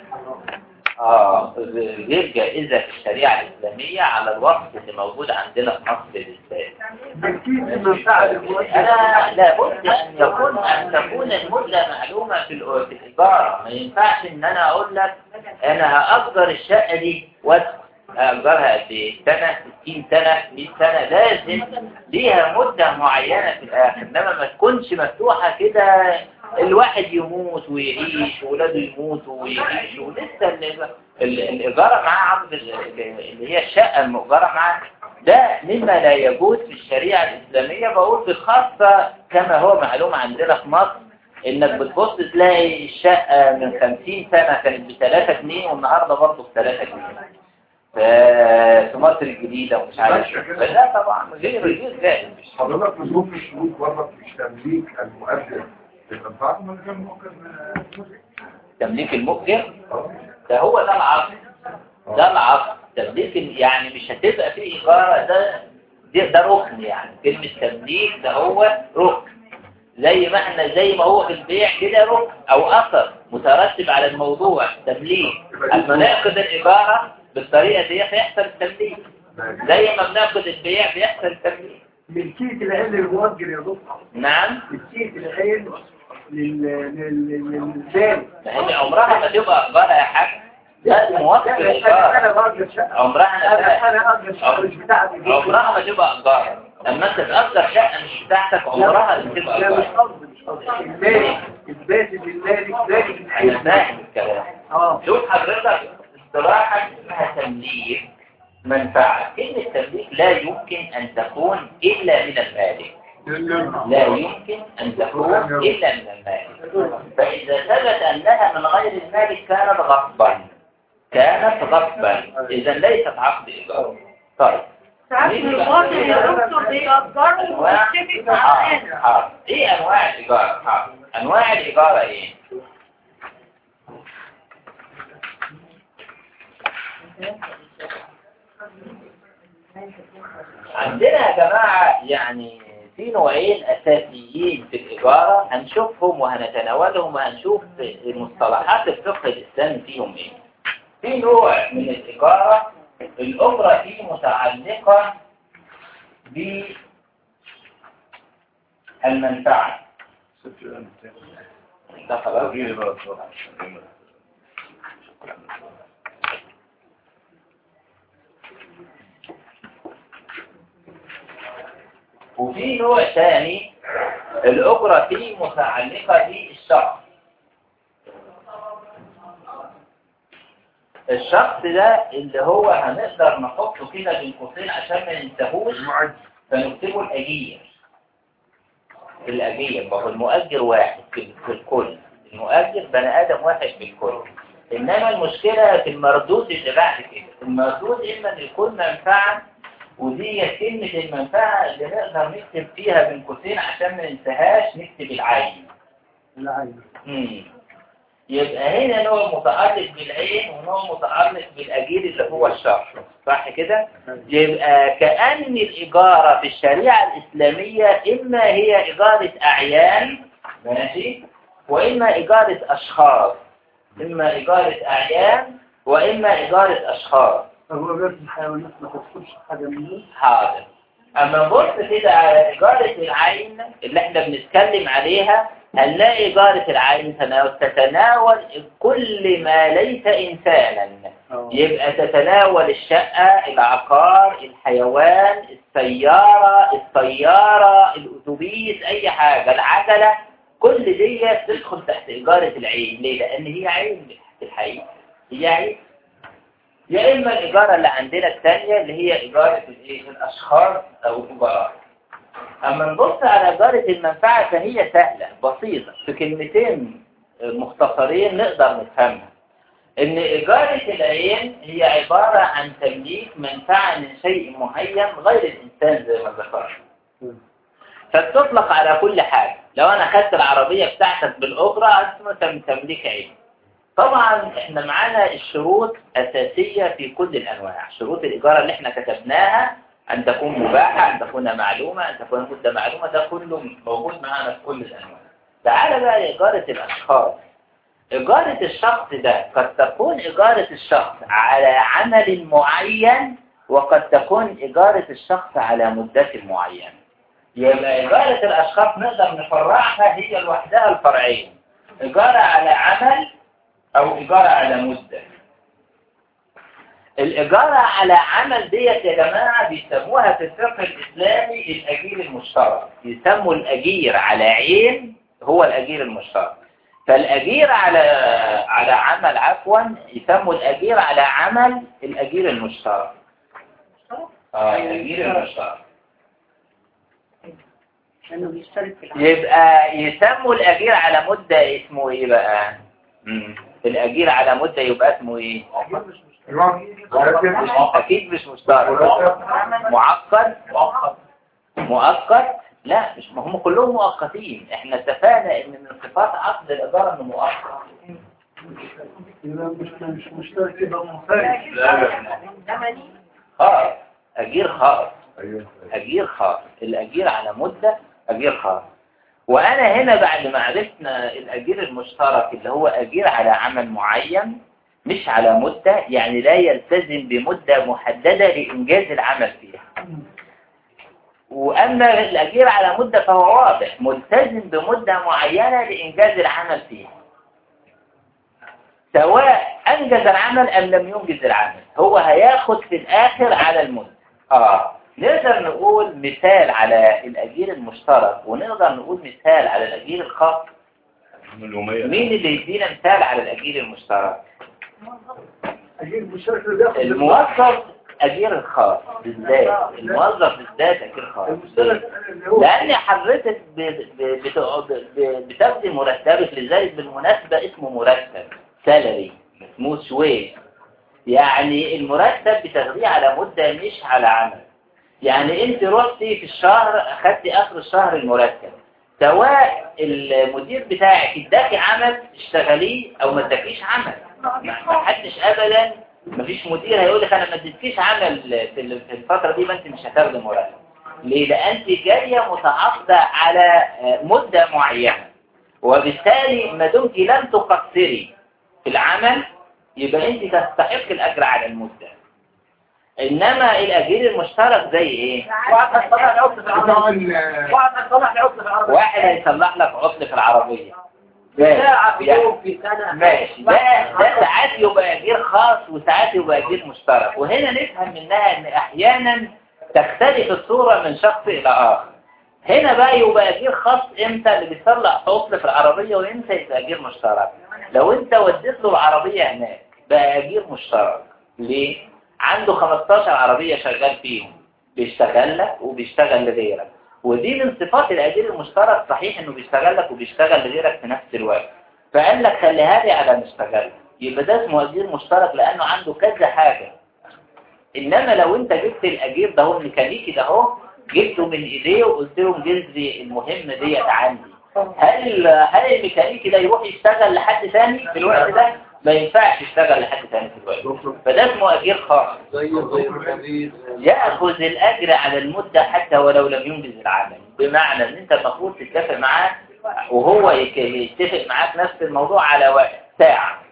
S1: آه غير جائزة في الشريعة الإسلامية على الوقت اللي موجود عندنا في مصر بالذات
S3: بالكيس المنفعة للمؤسسة
S1: أنا لابد أن يكون أن تكون المدة معلومة في الأ- في الإيجار ما ينفعش إن أنا أقول لك أنا هأجر الشقة دي وأدخل هأجرها قد إيه؟ سنة 60 سنة 100 سنة لازم ليها مدة معينة في الآخر إنما ما تكونش مفتوحة كده الواحد يموت ويعيش وولاده يموتوا ويعيشوا ولسه ال- ال- الإيجار معاه عقد ال- اللي هي الشقة المؤجرة معاه ده مما لا يجوز في الشريعة الإسلامية بقول بخاصة كما هو معلوم عندنا في مصر إنك بتبص تلاقي الشقة من 50 سنة كانت ب 3 جنيه والنهاردة برضه ب 3 جنيه ف- في مصر الجديدة ومش عارف إيه. فده طبعا غير غير جائز
S6: حضرتك مظلوم الشروط برضك مش تمليك المؤجر للمنفعة ولا كان مؤجر
S1: تمليك المؤجر ده هو ده العقد ده العقد تمليك ال- يعني مش هتبقى فيه إيجار ده ده, ده ركن يعني كلمة تمليك ده هو ركن زي ما احنا زي ما هو في البيع كده ركن أو أثر مترتب على الموضوع تمليك أما ناخد الإيجار بالطريقة دي هيحصل التمليك زي ما بناخد البيع بيحصل التمليك
S3: ملكية العين للمؤجر يا دكتور
S1: نعم
S3: ملكية العين لل- لل- للإنسان
S1: ما هي عمرها ما تبقى إيجار يا حاج ده موافق
S3: أنا
S1: الإيجار
S3: أنا بأجر شقة
S1: عمرها ما تبقى
S3: أنا أنا أجر شقة مش بتاعتي
S1: عمرها ما تبقى إيجار لما أنت تأجر شقة مش بتاعتك عمرها ما تبقى
S3: لا مش
S1: إيجار
S3: قصدي مش قصدي المالك الباسل للمالك ذلك
S1: أنا
S3: الحين
S1: فاهم الكلام
S3: اه
S1: شوف حضرتك اصطلاحا اسمها تمليك منفعة كلمة تمليك لا يمكن أن تكون إلا من المالك لا يمكن أن تكون إلا من المالك فإذا ثبت أنها من غير المالك كانت غصبا كانت غصبا إذا ليست عقد إيجار طيب
S7: ساعات من الباطل يا دكتور بيقدروا
S1: أنواع
S7: ويتفق مع
S1: حاضر،
S7: الناس
S1: حاضر. إيه أنواع الإيجار حاضر. أنواع الإيجار إيه عندنا يا جماعة يعني في نوعين أساسيين في الإجارة هنشوفهم وهنتناولهم وهنشوف مصطلحات الفقه الإسلامي فيهم إيه. في نوع من الإجارة الأجرة فيه متعلقة بالمنفعة ده خلاص وفي نوع ثاني الأجرة فيه متعلقة بالشخص الشخص ده اللي هو هنقدر نحطه كده بين قوسين عشان ما ننساهوش فنكتبه الأجير الأجير ما هو المؤجر واحد في في الكل المؤجر بني آدم واحد في الكل إنما المشكلة في المردود اللي بعد كده المردود إما أن يكون منفعة ودي كلمة المنفعة اللي نقدر نكتب فيها بين قوسين عشان ما ننساهاش نكتب العين
S3: العين
S1: مم. يبقى هنا نوع متعلق بالعين ونوع متعلق بالأجير اللي هو الشرط صح كده؟ يبقى كأن الإجارة في الشريعة الإسلامية إما هي إجارة أعيان ماشي وإما إجارة أشخاص إما إجارة أعيان وإما إجارة أشخاص
S3: هو بس الحيوانات ما تدخلش حاجة منه
S1: حاضر اما نبص كده على إجارة العين اللي احنا بنتكلم عليها هنلاقي إجارة العين تنا- تتناول كل ما ليس إنسانا يبقى تتناول الشقة العقار الحيوان السيارة السيارة الأتوبيس أي حاجة العجلة كل دي تدخل تحت إجارة العين ليه؟ لأن هي عين في الحقيقة هي عين يا إما الإيجار اللي عندنا الثانية اللي هي إيجارة الإيه؟ الأشخاص أو الإيجارات أما نبص على إيجارة المنفعة فهي سهلة بسيطة في كلمتين مختصرين نقدر نفهمها إن إيجارة العين هي عبارة عن تمليك منفعة من شيء معين غير الإنسان زي ما ذكرنا فبتطلق على كل حاجة لو أنا خدت العربية بتاعتك بالأجرة اسمه تم- تمليك عين طبعا احنا معانا الشروط أساسية في كل الأنواع شروط الإيجار اللي احنا كتبناها أن تكون مباحة أن تكون معلومة أن تكون مدة معلومة ده كله موجود معانا في كل الأنواع تعال بقى لإجارة الأشخاص إجارة الشخص ده قد تكون إجارة الشخص على عمل معين وقد تكون إجارة الشخص على مدة معينة يبقى إجارة الأشخاص نقدر نفرعها هي لوحدها الفرعين إجارة على عمل أو إجارة على مدة الإجارة على عمل ديت يا جماعة بيسموها في الفقه الإسلامي الأجير المشترك يسموا الأجير على عين هو الأجير المشترك فالأجير على على عمل عفوا يسموا الأجير على عمل الأجير المشترك اه الأجير المشترك
S7: لانه بيشترك في العمل
S1: يبقى يسموا الأجير على مدة اسمه إيه بقى؟ مم. الأجير على مدة يبقى اسمه إيه؟ أكيد مش مشترك معقد مؤقت لا مش هم كلهم مؤقتين احنا اتفقنا ان من صفات عقد الإدارة انه مؤقت
S3: إذا مش مش مشترك يبقى منفرد
S4: زمني
S1: خاص أجير خاص
S6: ايوه
S1: أجير خاص الأجير على مدة أجير خاص وأنا هنا بعد ما عرفنا الأجير المشترك اللي هو أجير على عمل معين مش على مدة يعني لا يلتزم بمدة محددة لإنجاز العمل فيها وأما الأجير على مدة فهو واضح ملتزم بمدة معينة لإنجاز العمل فيها سواء أنجز العمل أم لم ينجز العمل هو هياخد في الآخر على المدة آه نقدر نقول مثال على الأجير المشترك ونقدر نقول مثال على الأجير الخاص مين اللي يدينا مثال على الأجير المشترك
S3: أجيب مشترك اللي بياخد
S1: الموظف أجير الخاص بالذات الموظف بالذات أجير خاص
S3: المشترك اللي هو
S1: لأن حضرتك ب- ب- بت- ب- بتاخدي مرتبك لذلك بالمناسبة اسمه مرتب سالري اسمه شوي يعني المرتب بتاخديه على مدة مش على عمل يعني انت رحتي في الشهر اخدتي اخر الشهر المرتب سواء المدير بتاعك اداكي عمل تشتغليه او ما اداكيش عمل ما ما حدش ابدا ما فيش مدير هيقول لك انا ما اديتكيش عمل في ال- في الفتره دي ما انت مش هتاخدي مرتب ليه لان انت جايه متعاقده على آه، مده معينه وبالتالي ما دمت لم تقصري في العمل يبقى انت تستحق الاجر على المده انما الاجير المشترك زي ايه
S7: واحد هيصلح لي عطل في العربية
S6: طبعا
S7: واحد هيصلح لي عطل في العربية
S1: واحد هيصلح لك عطل في العربيه
S7: ساعة في
S1: يعني-
S7: يوم في سنة
S1: ماشي ده ده ساعات يبقى اجير خاص وساعات يبقى اجير مشترك وهنا نفهم منها ان احيانا تختلف الصورة من شخص الى اخر هنا بقى يبقى اجير خاص امتى اللي بيصلح عطل في العربية وامتى يبقى اجير مشترك لو انت وديت له العربية هناك بقى اجير مشترك ليه عنده 15 عربية شغال فيهم بيشتغل لك وبيشتغل لغيرك ودي من صفات الأجير المشترك صحيح انه بيشتغل لك وبيشتغل لغيرك في نفس الوقت فقال لك خليها لي على مشتغل يبقى ده اسمه أجير مشترك لأنه عنده كذا حاجة إنما لو أنت جبت الأجير ده هو الميكانيكي ده هو جبته من إيديه وقلت له انجز لي المهمة ديت عندي هل هل الميكانيكي ده يروح يشتغل لحد ثاني في الوقت ده؟ ما ينفعش يشتغل لحد ثاني في الوقت ده. فده اسمه أجير خاص
S3: زي زي الخبير
S1: يأخذ الأجر على المدة حتى ولو لم ينجز العمل بمعنى أن أنت المفروض تتفق معاه وهو يك- يتفق معاك نفس الموضوع على وقت ساعة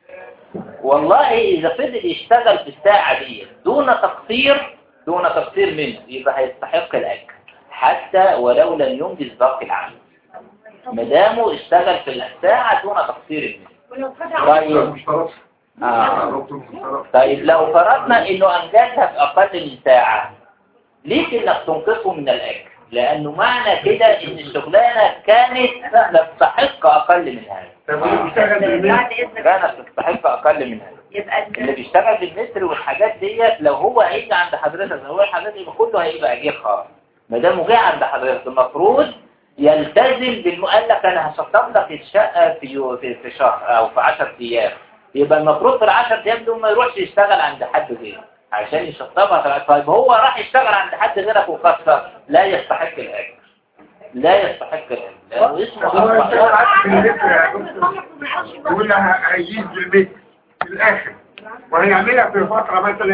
S1: والله إذا فضل يشتغل في الساعة دي دون تقصير دون تقصير منه يبقى هيستحق الأجر حتى ولو لم ينجز باقي العمل مدامه اشتغل في الساعة دون تقصير منه
S4: ولو فتح
S1: طيب
S6: مشترك
S1: آه.
S6: دكتور مشترك
S1: طيب لو فرضنا انه انجزها في اقل من ساعة ليك انك تنقصه من الاجر لانه معنى كده ان الشغلانة كانت تستحق اقل من هذا
S6: طب اللي بيشتغل بالميل
S4: بعد إذنك
S1: كانت تستحق اقل من هذا
S4: يبقى
S1: اللي
S4: ال-
S1: بيشتغل بالمتر والحاجات ديت لو هو هيجي عند حضرتك لو هو حضرتك يبقى كله هيبقى اجير خاص ما دام جه عند حضرتك المفروض يلتزم بالمؤلف انا هشطب لك الشقه في يو- في في شهر او في 10 ايام يبقى المفروض في ال 10 ايام دول ما يروحش يشتغل عند حد غيره عشان يشطبها في الع- طيب هو راح يشتغل عند حد غيرك وكسر لا يستحق الاجر لا يستحق الاجر لانه اسمه
S6: هو
S1: أربع-
S6: يشتغل عكس في المتر يا دكتور يقول لها هيجيب بالمتر في الاخر وهيعملها في فترة مثلا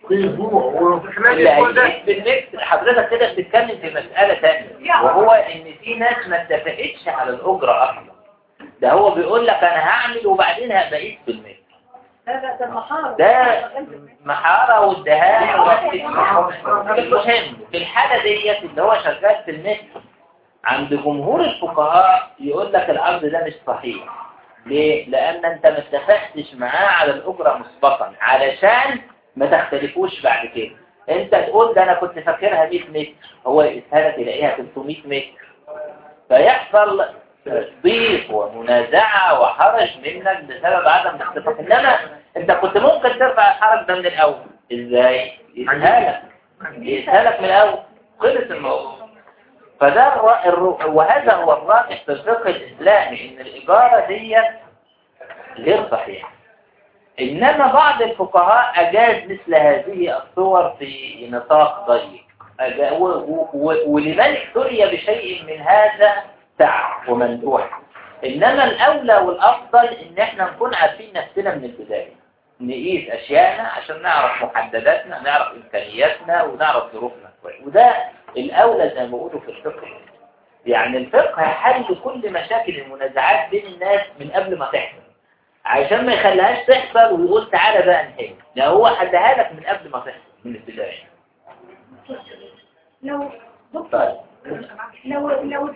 S6: في اسبوع وفي خلال
S1: اللي
S6: الاسبوع ده
S1: هيجيب بالمثل حضرتك كده بتتكلم في مسألة تانية وهو ان في ناس ما اتفقتش على الأجرة أصلا ده هو بيقول لك أنا هعمل وبعدين هبقيت بالمثل
S4: لا لا ده المحارة
S1: ده محارة والدهان المهم في الحالة ديت اللي هو شغال في النت عند جمهور الفقهاء يقول لك العرض ده مش صحيح ليه؟ لأن أنت ما اتفقتش معاه على الأجرة مسبقا علشان ما تختلفوش بعد كده أنت تقول ده أنا كنت فاكرها 100 متر هو يقيسها لك تلاقيها 300 متر فيحصل ضيق ومنازعة وحرج منك بسبب عدم الاتفاق إنما أنت كنت ممكن ترفع الحرج ده من الأول إزاي؟ يسهلك يسهلك من الأول خلص الموضوع فده الر... الر... وهذا هو الراجح في الفقه الإسلامي إن الإجارة دي غير صحيحة إنما بعض الفقهاء أجاز مثل هذه الصور في نطاق ضيق أجا- و... و... و... ولمن ابتلي بشيء من هذا سعة ومندوح إنما الأولى والأفضل إن إحنا نكون عارفين نفسنا من البداية نقيس أشياءنا عشان نعرف محدداتنا نعرف إمكانياتنا ونعرف ظروفنا وده الأولى زي ما بيقولوا في الفقه يعني الفقه حل كل مشاكل المنازعات بين الناس من قبل ما تحصل عشان ما يخليهاش تحصل ويقول تعالى بقى نحل لا هو حلها لك من قبل ما تحصل من البداية
S4: لو
S1: طيب
S4: لو لو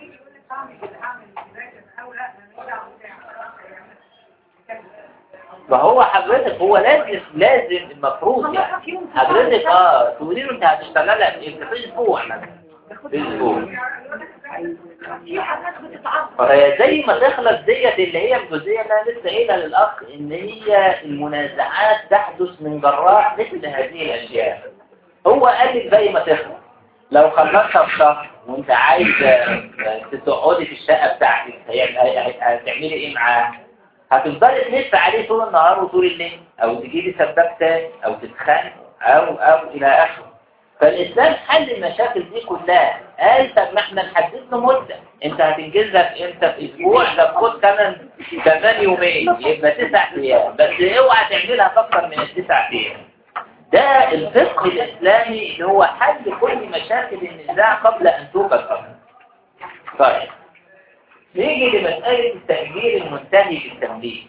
S1: فهو حضرتك هو لازم لازم المفروض يعني حضرتك اه تقولي له انت هتشتغل قد ايه في اسبوع مثلا في اسبوع
S4: في حاجات بتتعرض
S1: فهي زي ما تخلص ديت اللي هي الجزئيه اللي انا لسه قايلها للاخ ان هي المنازعات تحدث من جراء مثل هذه الاشياء هو قال لك زي ما تخلص لو خلصتها في شهر وانت عايز آه، تقعدي في الشقه بتاعتك هي- هي- هتعملي ايه معاه؟ هتفضلي تلف عليه طول النهار وطول الليل او تجيبي سباك تاني او تتخانق او او الى اخره فالاسلام حل المشاكل دي كلها قال طب ما احنا نحدد له مده انت هتنجزها في امتى في اسبوع ده خد كمان كمان يومين يبقى تسع ايام بس اوعى تعملها في اكتر من التسع ايام ده الفقه الاسلامي اللي هو حل كل مشاكل النزاع قبل ان توجد اصلا طيب نيجي لمسألة التأجير المنتهي بالتمليك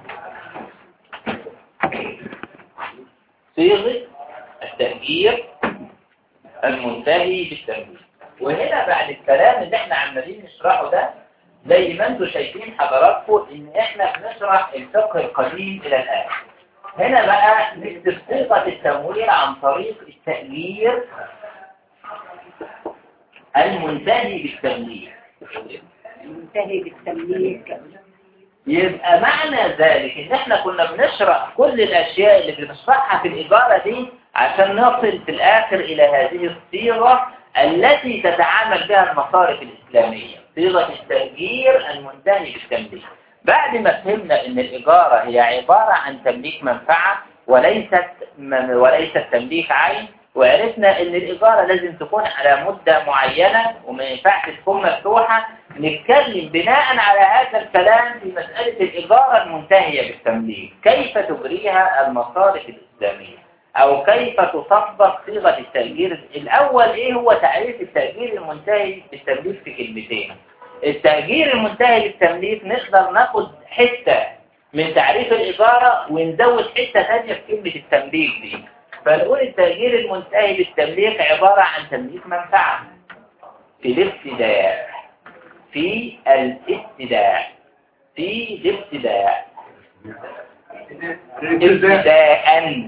S1: صيغة التأجير المنتهي بالتمليك وهنا بعد الكلام اللي احنا عمالين نشرحه ده زي ما انتم شايفين حضراتكم ان احنا بنشرح الفقه القديم الى الان هنا بقى نكتب صيغة التمويل عن طريق التأجير المنتهي بالتمليك
S4: منتهي بالتمليك
S1: يبقى معنى ذلك ان احنا كنا بنشرح كل الاشياء اللي بنشرحها في الاجارة دي عشان نصل في الاخر الى هذه الصيغة التي تتعامل بها المصارف الاسلامية صيغة التأجير المنتهي بالتمليك بعد ما فهمنا ان الاجارة هي عبارة عن تمليك منفعة وليست من وليست تمليك عين وعرفنا ان الاجارة لازم تكون على مدة معينة وما ينفعش تكون مفتوحة نتكلم بناء على هذا الكلام في مسألة الإجارة المنتهية بالتمليك كيف تجريها المصارف الإسلامية أو كيف تطبق صيغة التأجير الأول إيه هو تعريف التأجير المنتهي بالتمليك في كلمتين التأجير المنتهي بالتمليك نقدر ناخد حتة من تعريف الإجارة ونزود حتة ثانية في كلمة التمليك دي فنقول التأجير المنتهي بالتمليك عبارة عن تمليك منفعة في الابتداء في الابتداء في الابتداء ابتداء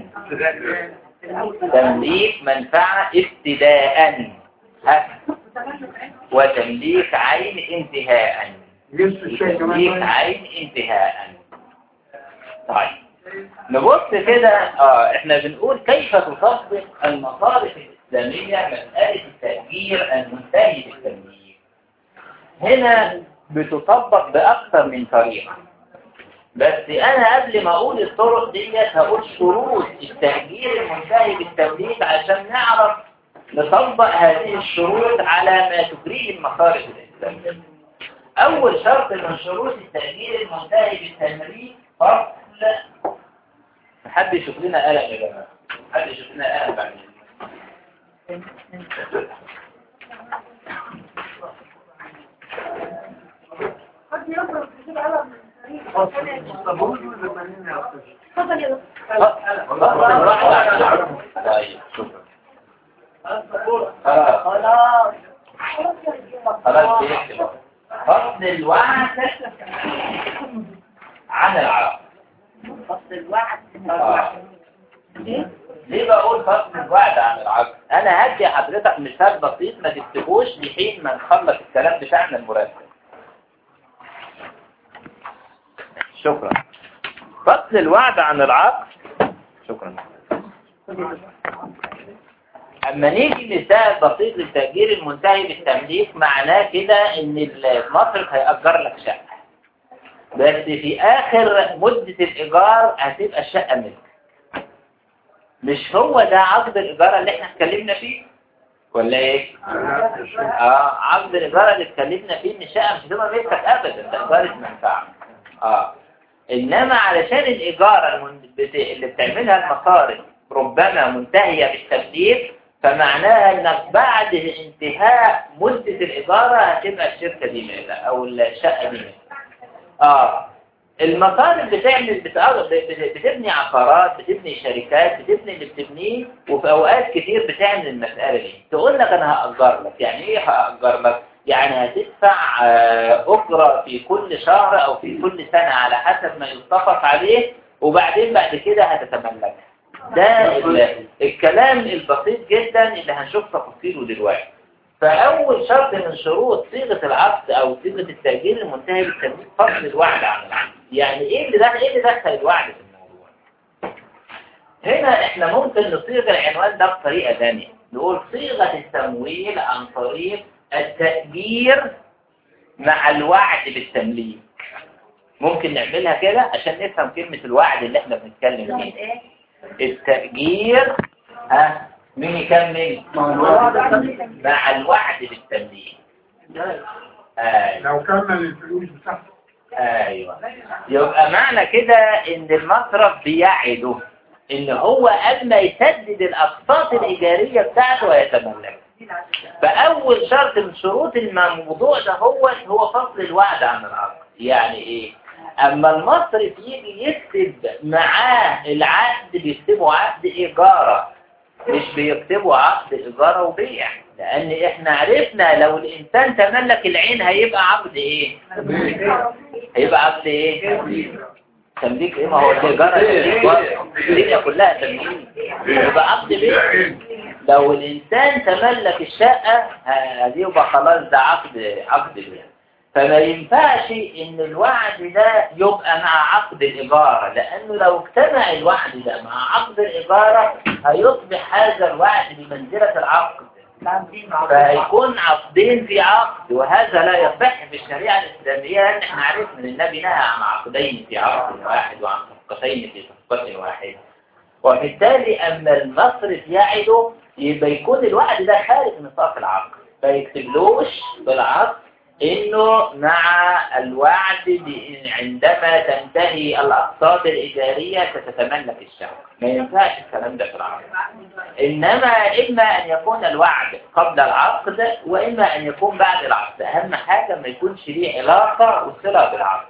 S1: تمليك منفعة ابتداء ها. وتمليك عين انتهاء
S6: جنس الشيء
S1: تمليك
S6: كمان
S1: عين انتهاء طيب نبص كده اه احنا بنقول كيف تطبق المصارف الإسلامية مسألة التأجير المنتهي بالتمليك هنا بتطبق بأكثر من طريقة بس أنا قبل ما أقول الطرق ديت هقول شروط التأجير المنتهي بالتمليك عشان نعرف نطبق هذه الشروط على ما تجريه المصارف الإسلامية أول شرط من شروط التأجير المنتهي بالتمليك فصل حد يشوف لنا قلم يا جماعة حد يشوف لنا قلم بعد طيب شكرا خلاص
S4: خلاص
S1: خلاص بيكتب فصل الوعد عن العقل
S4: فصل الوعد
S1: آه. ليه بقول فصل الوعد عن العقل انا هدي حضرتك مثال بسيط ما تكتبوش لحين ما نخلص الكلام بتاعنا المرتب شكرا فصل الوعد عن العقل شكرا اما نيجي مثال بسيط للتأجير المنتهي بالتمليك معناه كده ان المصرف هيأجر لك شقة بس في اخر مدة الايجار هتبقى الشقة ملك مش هو ده عقد الايجار اللي احنا اتكلمنا فيه ولا ايه اه عقد الايجار اللي اتكلمنا فيه ان الشقة مش هتبقى ملكك ابدا ده ايجار منفعة اه انما علشان الايجار المن- بت- اللي بتعملها المصارف ربما منتهية بالتبديل فمعناها انك بعد انتهاء مدة الايجار هتبقى الشركة دي مالة او الشقة دي مالة اه المصارف بتعمل بتأر- بت- بتبني عقارات بتبني شركات بتبني اللي بتبنيه وفي اوقات كتير بتعمل المسألة دي تقول لك انا هأجر لك يعني ايه هأجر لك يعني هتدفع آه، أجرة في كل شهر أو في كل سنة على حسب ما يتفق عليه وبعدين بعد كده هتتملكها ده ال- الكلام البسيط جدا اللي هنشوف تفاصيله دلوقتي فأول شرط من شروط صيغة العقد أو صيغة التأجير المنتهي بالتمليك فصل الوعد عن العقد يعني إيه اللي دخل إيه اللي دخل الوعد في الموضوع هنا إحنا ممكن نصيغ العنوان ده بطريقة ثانية نقول صيغة التمويل عن طريق التأجير مع الوعد بالتمليك ممكن نعملها كده عشان نفهم كلمة الوعد اللي احنا بنتكلم فيه
S4: ايه
S1: التأجير ها مين يكمل مع الوعد بالتمليك ايوه
S6: لو كمل الفلوس بتاعته
S1: ايوه يبقى معنى كده ان المصرف بيعده ان هو قبل ما يسدد الاقساط الايجاريه بتاعته هيتملك فاول شرط من شروط الموضوع ده هو هو فصل الوعد عن العقد يعني ايه اما المصرف يجي يكتب معاه العقد بيكتبوا عقد ايجاره مش بيكتبوا عقد ايجاره وبيع لان احنا عرفنا لو الانسان تملك العين هيبقى عقد ايه هيبقى عقد ايه تمليك ايه ما هو الايجار تمليك برضه. الدنيا كلها تمليك يبقى عقد بيع لو الانسان تملك الشقه هذه يبقى خلاص ده عقد عقد بيع فما ينفعش ان الوعد ده يبقى مع عقد الإجارة لأنه لو اجتمع الوعد ده مع عقد الإجارة هيصبح هذا الوعد بمنزلة العقد فهيكون عقدين في عقد وهذا لا يصح في الشريعة الإسلامية لأن احنا عرفنا ان النبي نهى عن عقدين في عقد واحد وعن صفقتين في صفقة واحدة وبالتالي أما المصرف يعده يبقى يكون الوعد ده خارج نطاق العقد فيكتبلوش بالعقد انه مع الوعد بإن عندما تنتهي الاقساط الاداريه ستتملك الشهر ما ينفعش الكلام ده في العقد انما اما ان يكون الوعد قبل العقد واما ان يكون بعد العقد اهم حاجه ما يكونش ليه علاقه وصله بالعقد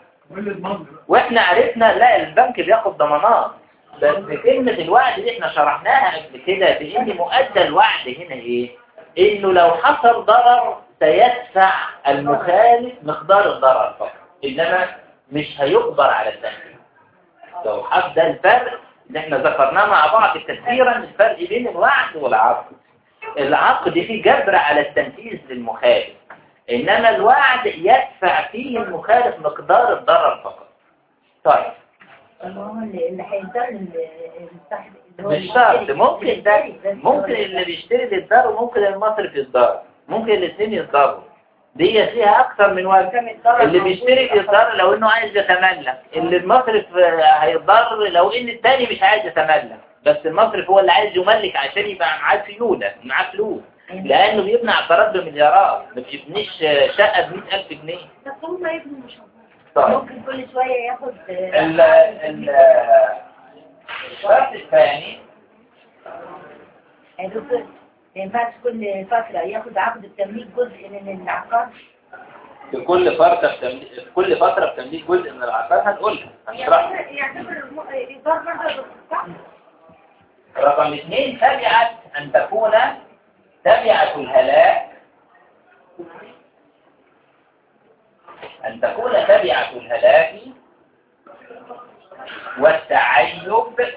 S1: واحنا عرفنا لا البنك بياخد ضمانات بس كلمة الوعد دي احنا شرحناها قبل كده بان مؤدى الوعد هنا ايه انه لو حصل ضرر سيدفع المخالف مقدار الضرر فقط انما مش هيقدر على التنفيذ لو حصل ده الفرق اللي احنا ذكرناه مع بعض كثيرا الفرق بين الوعد والعقد العقد فيه جبر على التنفيذ للمخالف انما الوعد يدفع فيه المخالف مقدار الضرر فقط طيب
S4: هو اللي اللي هيضر الصاحب اللي هو
S1: مش شرط
S4: المشتري.
S1: ممكن ده
S4: المشتري بس
S1: ممكن
S4: هو
S1: اللي بيشتري للدار وممكن المصرف يصدر ممكن الاثنين يصدروا دي فيها اكثر من وجه اللي بيشتري للدار لو انه عايز يتملك اللي المصرف آه، هيضر لو ان الثاني مش عايز يتملك بس المصرف هو اللي عايز يملك عشان يبقى معاه سيولة معاه فلوس لانه بيبني عقارات بمليارات ما بيبنيش آه، شقة ب 100000 جنيه
S4: بس هم يبنوا مش هم.
S1: طيب
S4: ممكن كل شوية ياخد
S1: ال ال الشرط الثاني
S4: يا دكتور ما ينفعش كل فترة ياخد عقد التمليك جزء من العقار
S1: في كل فترة بتمليك في كل فترة بتمليك جزء من العقار هنقولها هنشرحها
S4: يعتبر مرة صح؟
S1: رقم اثنين تبعت أن تكون تبعة الهلاك أن تكون تبعة الهلاك والتعيب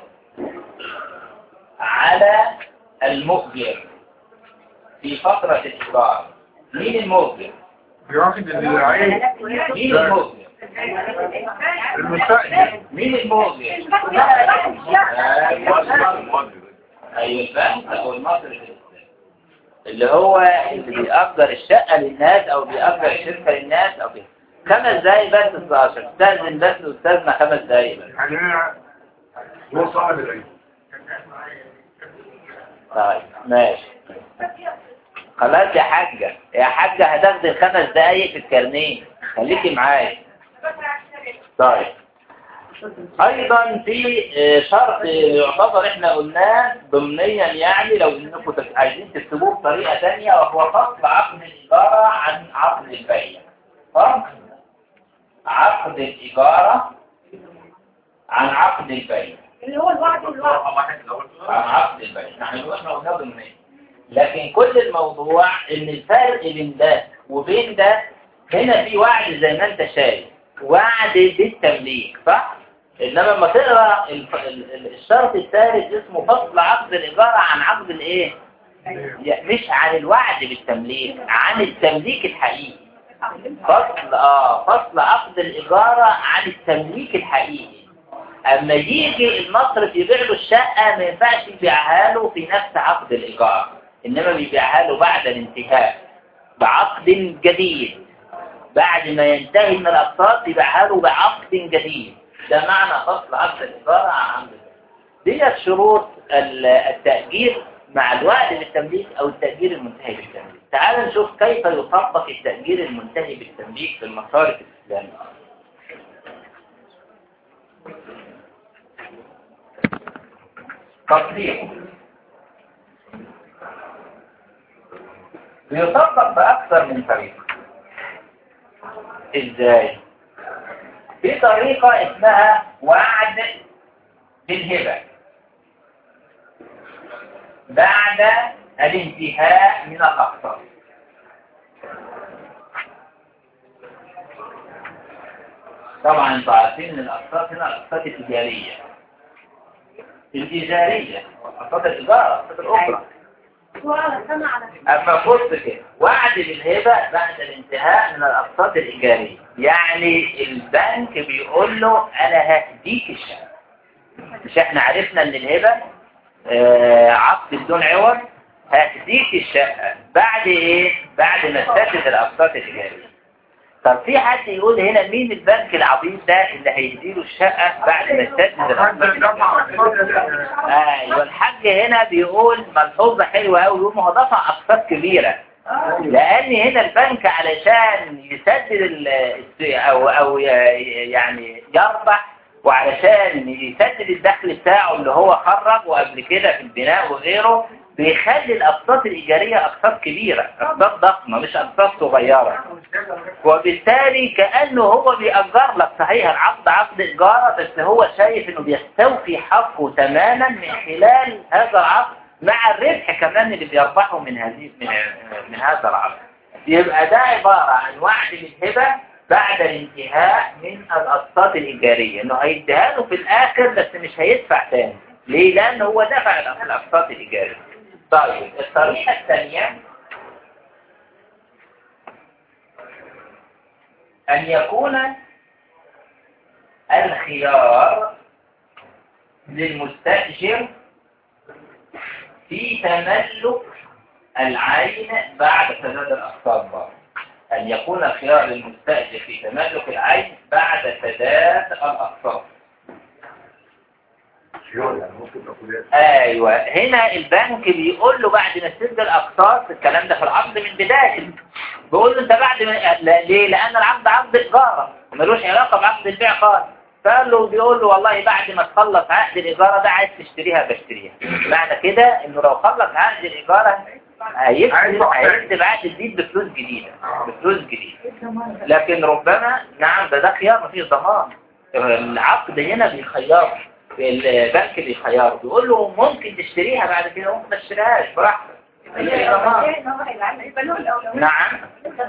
S1: على المؤجر في فترة الإقرار مين المؤجر؟
S6: بياخد العين
S1: مين المؤجر؟
S6: المستأجر
S1: مين المؤجر؟ أيوة البنك أو المصرف اللي هو اللي بيأجر الشقة للناس أو بيأجر الشركة للناس أو كده خمس دقايق بس 16 استاذن بس أستاذنا خمس دقايق بس
S6: يعني هو صاحب العين
S1: طيب ماشي خلاص يا حاجة يا حاجة هتاخدي الخمس دقايق في الكارنيه خليكي معايا طيب ايضا في آه، شرط يعتبر احنا قلناه ضمنيا يعني لو انكم تك- عايزين تكتبوه بطريقة تانية وهو فصل عقد الإجارة عن عقد البيع فصل عقد الإجارة عن عقد البيع
S4: اللي هو الوعد والوعد
S1: عن عقد البيع نحن احنا قلنا ضمنيا لكن كل الموضوع ان الفرق بين ده وبين ده هنا في وعد زي ما انت شايف وعد بالتمليك صح؟ انما لما تقرا الف- ال- ال- الشرط الثالث اسمه فصل عقد الايجار عن عقد الايه؟ يعني مش عن الوعد بالتمليك عن التمليك الحقيقي فصل اه فصل عقد الايجار عن التمليك الحقيقي اما يجي المصرف يبيع له الشقه ما ينفعش يبيعها له في نفس عقد الايجار انما بيبيعها له بعد الانتهاء بعقد جديد بعد ما ينتهي من الاقساط يبيعها له بعقد جديد ده معنى فصل عقد الايجار عن عقد ديت شروط ال- التأجير مع الوعد بالتمليك أو التأجير المنتهي بالتمليك تعال نشوف كيف يطبق التأجير المنتهي بالتمليك في المصارف الإسلامية تطبيقه بيطبق بأكثر من طريقة إزاي؟ في طريقة اسمها وعد بالهبة بعد الانتهاء من الأقساط طبعا انتوا عارفين ان الاقساط هنا الاقساط التجارية الإيجارية اقساط الإيجار اقساط الأخرى أما بص كده وعد بالهبة بعد الانتهاء من الأقساط الإيجارية يعني البنك بيقول له أنا هديك الشقة مش احنا عرفنا ان الهبة آه، عقد بدون عوض هديك الشقة بعد ايه بعد ما تسدد الأقساط الإيجارية طب في حد يقول هنا مين البنك العبيط ده اللي هيديله الشقة بعد ما تسدد الأقساط الإيجارية ايوه الحاج هنا بيقول ملحوظه حلوه قوي يقول ما هو دفع اقساط كبيره لان هنا البنك علشان يسدد ال- الس- او او ي- يعني يربح وعلشان يسدد الدخل بتاعه اللي هو خرج وقبل كده في البناء وغيره بيخلي الاقساط الايجاريه اقساط كبيره اقساط ضخمه مش اقساط صغيره وبالتالي كأنه هو بيأجر لك صحيح العقد عقد إيجار بس هو شايف إنه بيستوفي حقه تماما من خلال هذا العقد مع الربح كمان اللي بيربحه من هذه من, من هذا العقد يبقى ده عبارة عن وعد بالهبة بعد الانتهاء من الأقساط الإيجارية إنه هيديها له في الآخر بس مش هيدفع تاني ليه؟ لأنه هو دفع الأقساط الإيجارية طيب الطريقة الثانية أن يكون الخيار للمستأجر في تملك العين بعد سداد الأقساط برضه. أن يكون الخيار للمستأجر في تملك العين بعد سداد الأقساط
S6: يعني ممكن تقول ايه
S1: ايوه هنا البنك بيقول له بعد ما تسد الاقساط الكلام ده في العقد من بدايه بيقول له انت بعد ما لا- ليه لان العقد عقد ايجار ملوش علاقه بعقد البيع خالص ف فقال له بيقول له والله بعد ما تخلص عقد الإيجار ده عايز تشتريها بشتريها معنى كده إنه لو خلص عقد الإيجار هيكتب هيكتب عقد جديد بفلوس جديدة بفلوس جديدة لكن ربما نعم ده ده خيار مفيش ضمان العقد هنا بيخيره البنك بيخيره بيقول له ممكن تشتريها بعد كده ممكن ما تشتريهاش براحتك مفيش ضمان نعم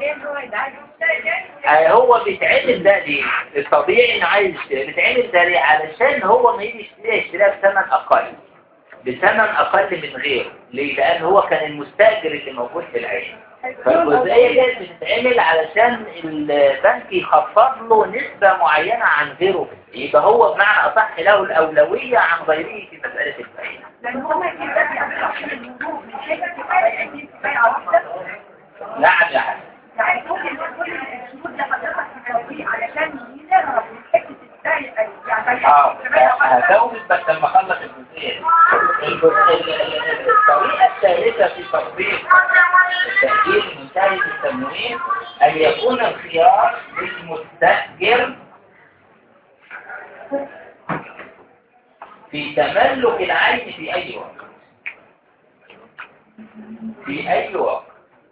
S1: آه، هو بيتعمل ده ليه؟ الطبيعي انه عايز يشتري بيتعمل ده ليه؟ علشان هو ما يجي يشتريها يشتريها بثمن اقل بثمن اقل من غيره ليه؟ لان هو كان المستاجر اللي موجود في العين فالجزئية دي بتتعمل علشان البنك يخفض له نسبة معينة عن غيره يبقى هو بمعنى أصح له الأولوية عن غيره في مسألة الفائدة نعم يا حسن
S4: يعني ممكن كل الشروط اللي حضرتك مكويه علشان ينهرب من حته السعي يعني
S1: اه هزود بس لما اخلص الجزئيه الجزئية- الطريقه الثالثه في تطبيق التأجيل المنتهي بالتموين ان يكون الخيار للمستأجر في تملك العين في اي وقت في اي وقت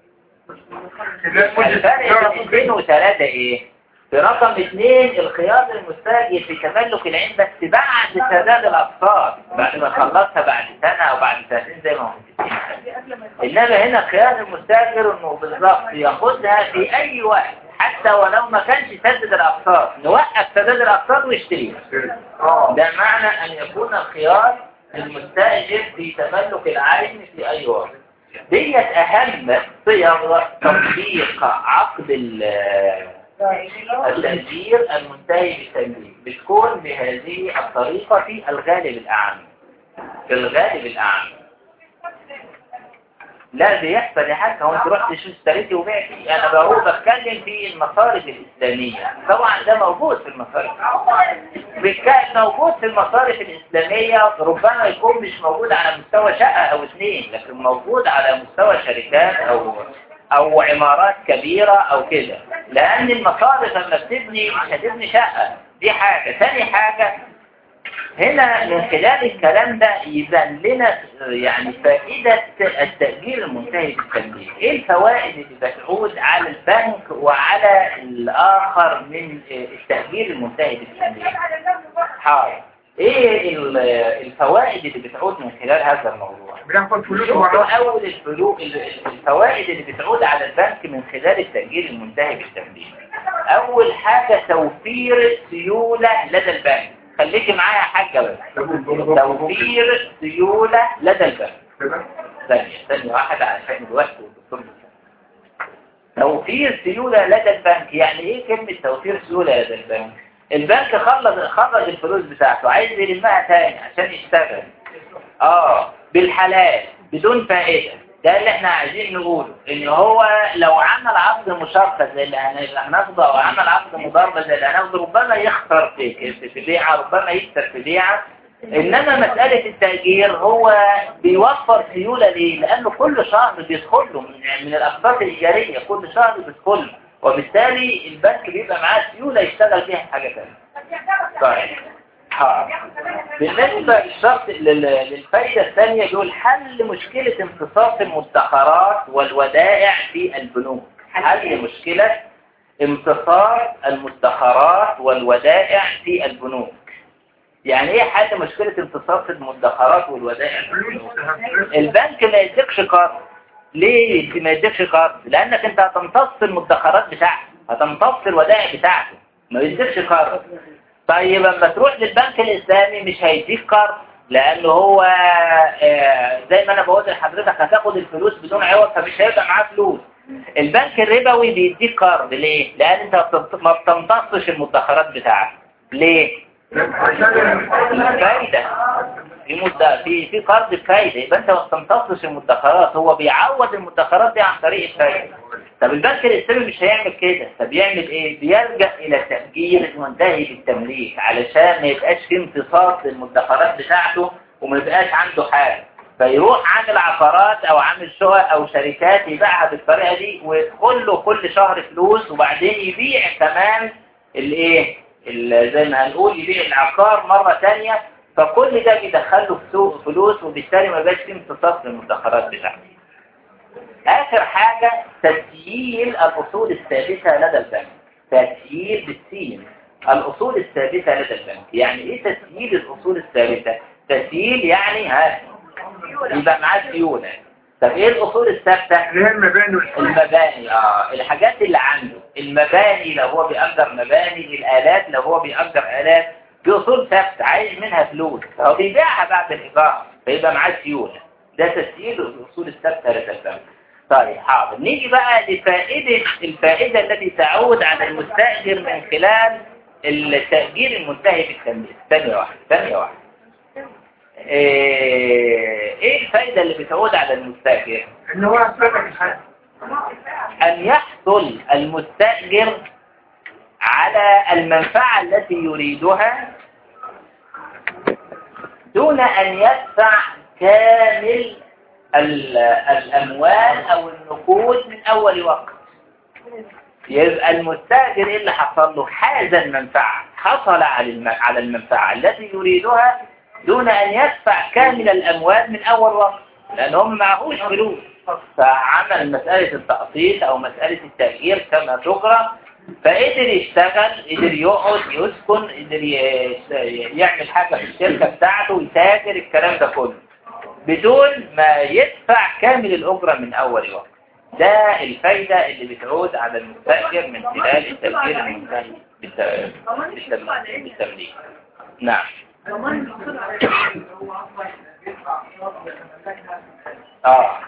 S1: الفرق بين اثنين وثلاثة ايه؟ في رقم اثنين الخيار المستاجر في تملك العين بس بعد سداد الاقساط بعد ما خلصها بعد سنة او بعد سنتين زي ما هو متفقين. انما هنا خيار المستاجر انه بالظبط ياخدها في اي وقت حتى ولو ما كانش سدد الاقساط نوقف سداد الاقساط ويشتريها ده معنى ان يكون الخيار المستاجر في تملك العين في اي وقت ديت اهم صيغ تطبيق عقد ال- التأجير المنتهي بالتمليك بتكون بهذه الطريقة في الغالب الأعم في الغالب الأعم لا بيحصل يا حاج هو انت رحت شو اشتريتي وبعتي انا بقول بتكلم في المصارف الاسلاميه طبعا ده موجود في المصارف بالكاد موجود في المصارف الاسلاميه ربما يكون مش موجود على مستوى شقه او اثنين لكن موجود على مستوى شركات او او عمارات كبيره او كده لان المصارف لما بتبني مش هتبني شقه دي حاجه ثاني حاجه هنا من خلال الكلام ده يبان لنا يعني فائدة التأجير المنتهي بالتمليك ايه الفوائد اللي بتعود على البنك وعلى الآخر من التأجير المنتهي بالتمليك حاضر ايه ال- الفوائد اللي بتعود من خلال هذا الموضوع
S6: بناخد فلوس
S1: شوفوا
S6: ورا
S1: أول الفلو- ال- ال- الفوائد اللي بتعود على البنك من خلال التأجير المنتهي بالتمليك أول حاجة توفير سيولة لدى البنك خليكي معايا يا حاجة بس توفير سيولة لدى البنك ثانية ثانية واحدة عشان الوقت والدكتور بيسأل. توفير سيولة لدى البنك يعني ايه كلمة توفير سيولة لدى البنك البنك خلص خرج الفلوس بتاعته عايز يلمها تاني عشان يشتغل اه بالحلال بدون فائدة ده اللي احنا عايزين نقوله ان هو لو عمل عقد مشاركة زي اللي هن- اللي هناخده او عمل عقد مضاربة زي اللي هناخده ربما يخسر في في- في بيعة ربما يكسب في بيعة انما مسألة التأجير هو بيوفر سيولة ليه لانه كل شهر بيدخل له من, من الاقساط الإيجارية كل شهر بيدخل له وبالتالي البنك بيبقى معاه سيولة يشتغل فيها في حاجة ثانيه طيب حاضر. بالنسبة للشرط لل- للفائدة الثانية يقول حل مشكلة امتصاص المدخرات والودائع في البنوك حل مشكلة امتصاص المدخرات والودائع في البنوك يعني ايه حل مشكلة امتصاص المدخرات والودائع في البنوك البنك ما يديكش قرض ليه ما يديكش قرض لانك انت هتمتص المدخرات بتاعته هتمتص الودائع بتاعته ما يديكش قرض طيب لما تروح للبنك الإسلامي مش هيديك قرض لأنه هو آه، زي ما أنا بقول لحضرتك هتاخد الفلوس بدون عوض فمش هيبقى معاه فلوس البنك الربوي بيديك قرض ليه؟ لأن أنت بتمت- ما بتمتصش المدخرات بتاعتك ليه؟ الفايدة في مدة في في قرض بفايدة يبقى أنت ما بتمتصش المدخرات هو بيعوض المدخرات دي عن طريق الفايدة طب البنك الإسلامي مش هيعمل كده طب يعمل إيه؟ بيلجأ إلى التأجير المنتهي بالتمليك علشان ما يبقاش فيه امتصاص للمدخرات بتاعته وما يبقاش عنده حاجة فيروح عامل عقارات أو عامل شقق أو شركات يبيعها بالطريقة دي ويدخل له كل شهر فلوس وبعدين يبيع كمان الإيه؟ ال- زي ما هنقول يبيع العقار مرة تانية فكل ده بيدخله في سوق فلوس وبالتالي ما بقاش فيه امتصاص للمدخرات بتاعته آخر حاجة تسييل الأصول الثابتة لدى البنك تسييل بالسين الأصول الثابتة لدى البنك يعني إيه تسييل الأصول الثابتة؟ تسييل يعني ها يبقى معاه سيولة طب إيه الأصول الثابتة؟
S6: اللي هي المباني والحاجات
S1: المباني اه الحاجات اللي عنده المباني لو هو بيأجر مباني الآلات لو هو بيأجر آلات دي أصول ثابتة عايز منها فلوس هو بيبيعها بعد الإيجار فيبقى معاه سيولة ده تسييل الأصول الثابتة لدى البنك طيب حاضر نيجي بقى لفائدة الفائدة التي تعود على المستأجر من خلال التأجير المنتهي بالتمليك ثانية واحدة ثانية واحدة ايه إيه الفائدة اللي بتعود على المستأجر
S6: ان هو فتح الحاجة
S1: أن يحصل المستأجر على المنفعة التي يريدها دون أن يدفع كامل ال- الأموال أو النقود من أول وقت يبقى المستأجر إيه اللي حصل له حاز المنفعة حصل على الم- على المنفعة التي يريدها دون أن يدفع كامل الأموال من أول وقت لأن هم معهوش فلوس فعمل مسألة التقسيط أو مسألة التأجير كما تجرى فقدر يشتغل قدر يقعد يسكن قدر ي- يعمل حاجة في الشركة بتاعته يتاجر الكلام ده كله بدون ما يدفع كامل الأجرة من أول وقت ده الفايدة اللي بتعود على المستأجر من خلال التأجير المنتهي بالت- بالتمليك بالتمليك. نعم اه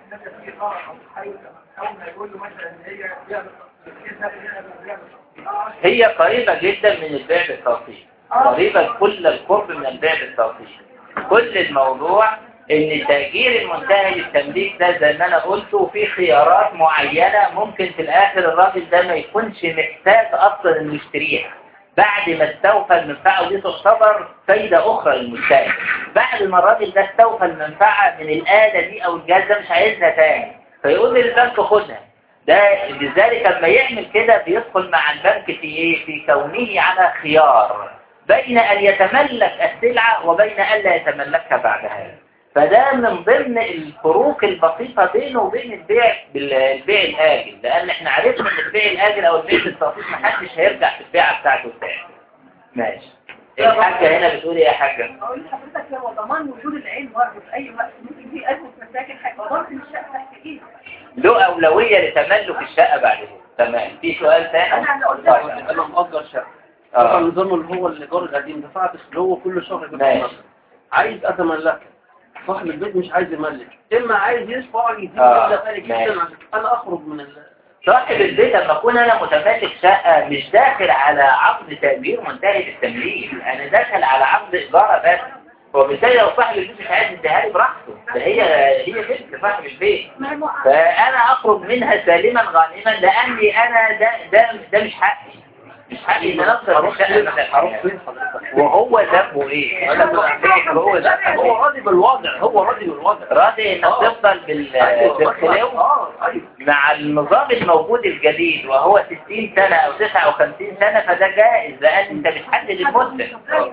S1: هي قريبة جدا من البيع بالتوصيل قريبة كل القرب من البيع بالتوصيل كل الموضوع ان تأجير المنتهي للتمليك ده زي ما انا قلت وفي خيارات معينة ممكن في الاخر الراجل ده ما يكونش محتاج اصلا انه يشتريها بعد ما استوفى المنفعة ودي تعتبر فايدة اخرى للمستأجر بعد ما الراجل ده استوفى المنفعة من الآلة دي او الجهاز ده مش عايزها تاني فيقول للبنك خدها ده لذلك لما يعمل كده بيدخل مع البنك في ايه في كونه على خيار بين ان يتملك السلعة وبين ان لا يتملكها بعدها فده من ضمن الفروق البسيطة بينه وبين البيع بالبيع الآجل لأن احنا عرفنا ان البيع الآجل أو البيع بالتقسيط محدش هيرجع في البيعة بتاعته تاني ماشي الحاجة هنا بتقول ايه يا حاجة؟
S8: اقول لحضرتك هو ضمان وجود العين برضه في اي وقت ممكن في ازمه مساكن هيبقى ضامن الشقه تحت ايده
S1: له أولوية لتملك الشقة بعد كده تمام في سؤال ثاني؟
S8: انا اللي قلت
S1: طيب.
S2: انا مأجر شقة طبعا
S1: اه
S2: نظامه اللي هو الإيجار القديم دفعت اللي هو كل شهر بيدفع
S1: ماشي.
S2: مبلغ. عايز أتملكها صاحب البيت مش عايز يملك إما عايز يدفع يديك
S1: آه،
S2: مبلغ غالي
S1: ماشي.
S2: جدا عشان أنا أخرج من ال
S1: صاحب البيت لما اكون انا متمالك شقة مش داخل على عقد تأجير منتهي بالتمليك انا داخل على عقد ايجار بس وبالتالي لو صاحب البيت مش عايز يديها لي براحته ده هي هي بنت صاحب البيت فانا اخرج منها سالما غانما لاني انا ده ده ده مش حقي مش حقي ان انا اخسر الشقة من
S2: هروح
S1: الحياة.
S2: فين حضرتك
S1: وهو ذنبه ايه؟ انا بقول هو ذنبه
S2: هو
S1: ايه؟
S2: راضي بالوضع هو راضي بالوضع
S1: راضي انك
S2: آه.
S1: تفضل بال-
S2: أيوة،
S1: بالخلاو
S2: اه ايوه
S1: مع النظام الموجود الجديد وهو 60 سنة أو 59 سنة فده جائز لأن أنت بتحدد المدة.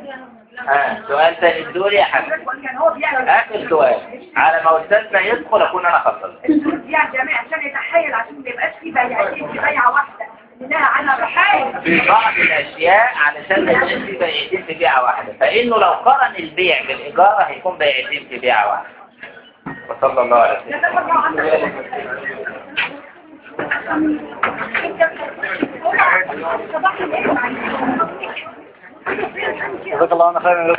S1: آه سؤال ثاني بتقول يا حاج
S8: كان هو بيعمل
S1: آخر سؤال على ما أستاذنا يدخل أكون أنا خلصت.
S8: الفلوس دي على الجميع عشان يتحايل عشان ما يبقاش في بيعتين في بيعه واحده انها على بحايل
S1: في بعض الأشياء علشان ما يبقاش في بيعتين في بيعة واحدة فإنه لو قرن البيع بالإيجار هيكون بيعتين في بيعة واحدة. وصلى الله على
S8: لا
S1: سيدنا
S8: تفرق عنك صباح الليل
S1: جزاك الله عنه خيرا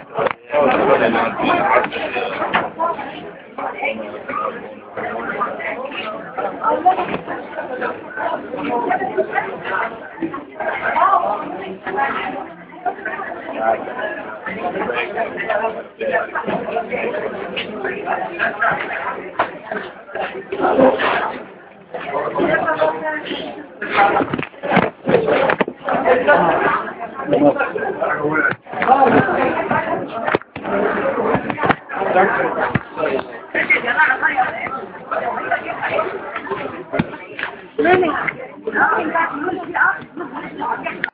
S8: Mami, no,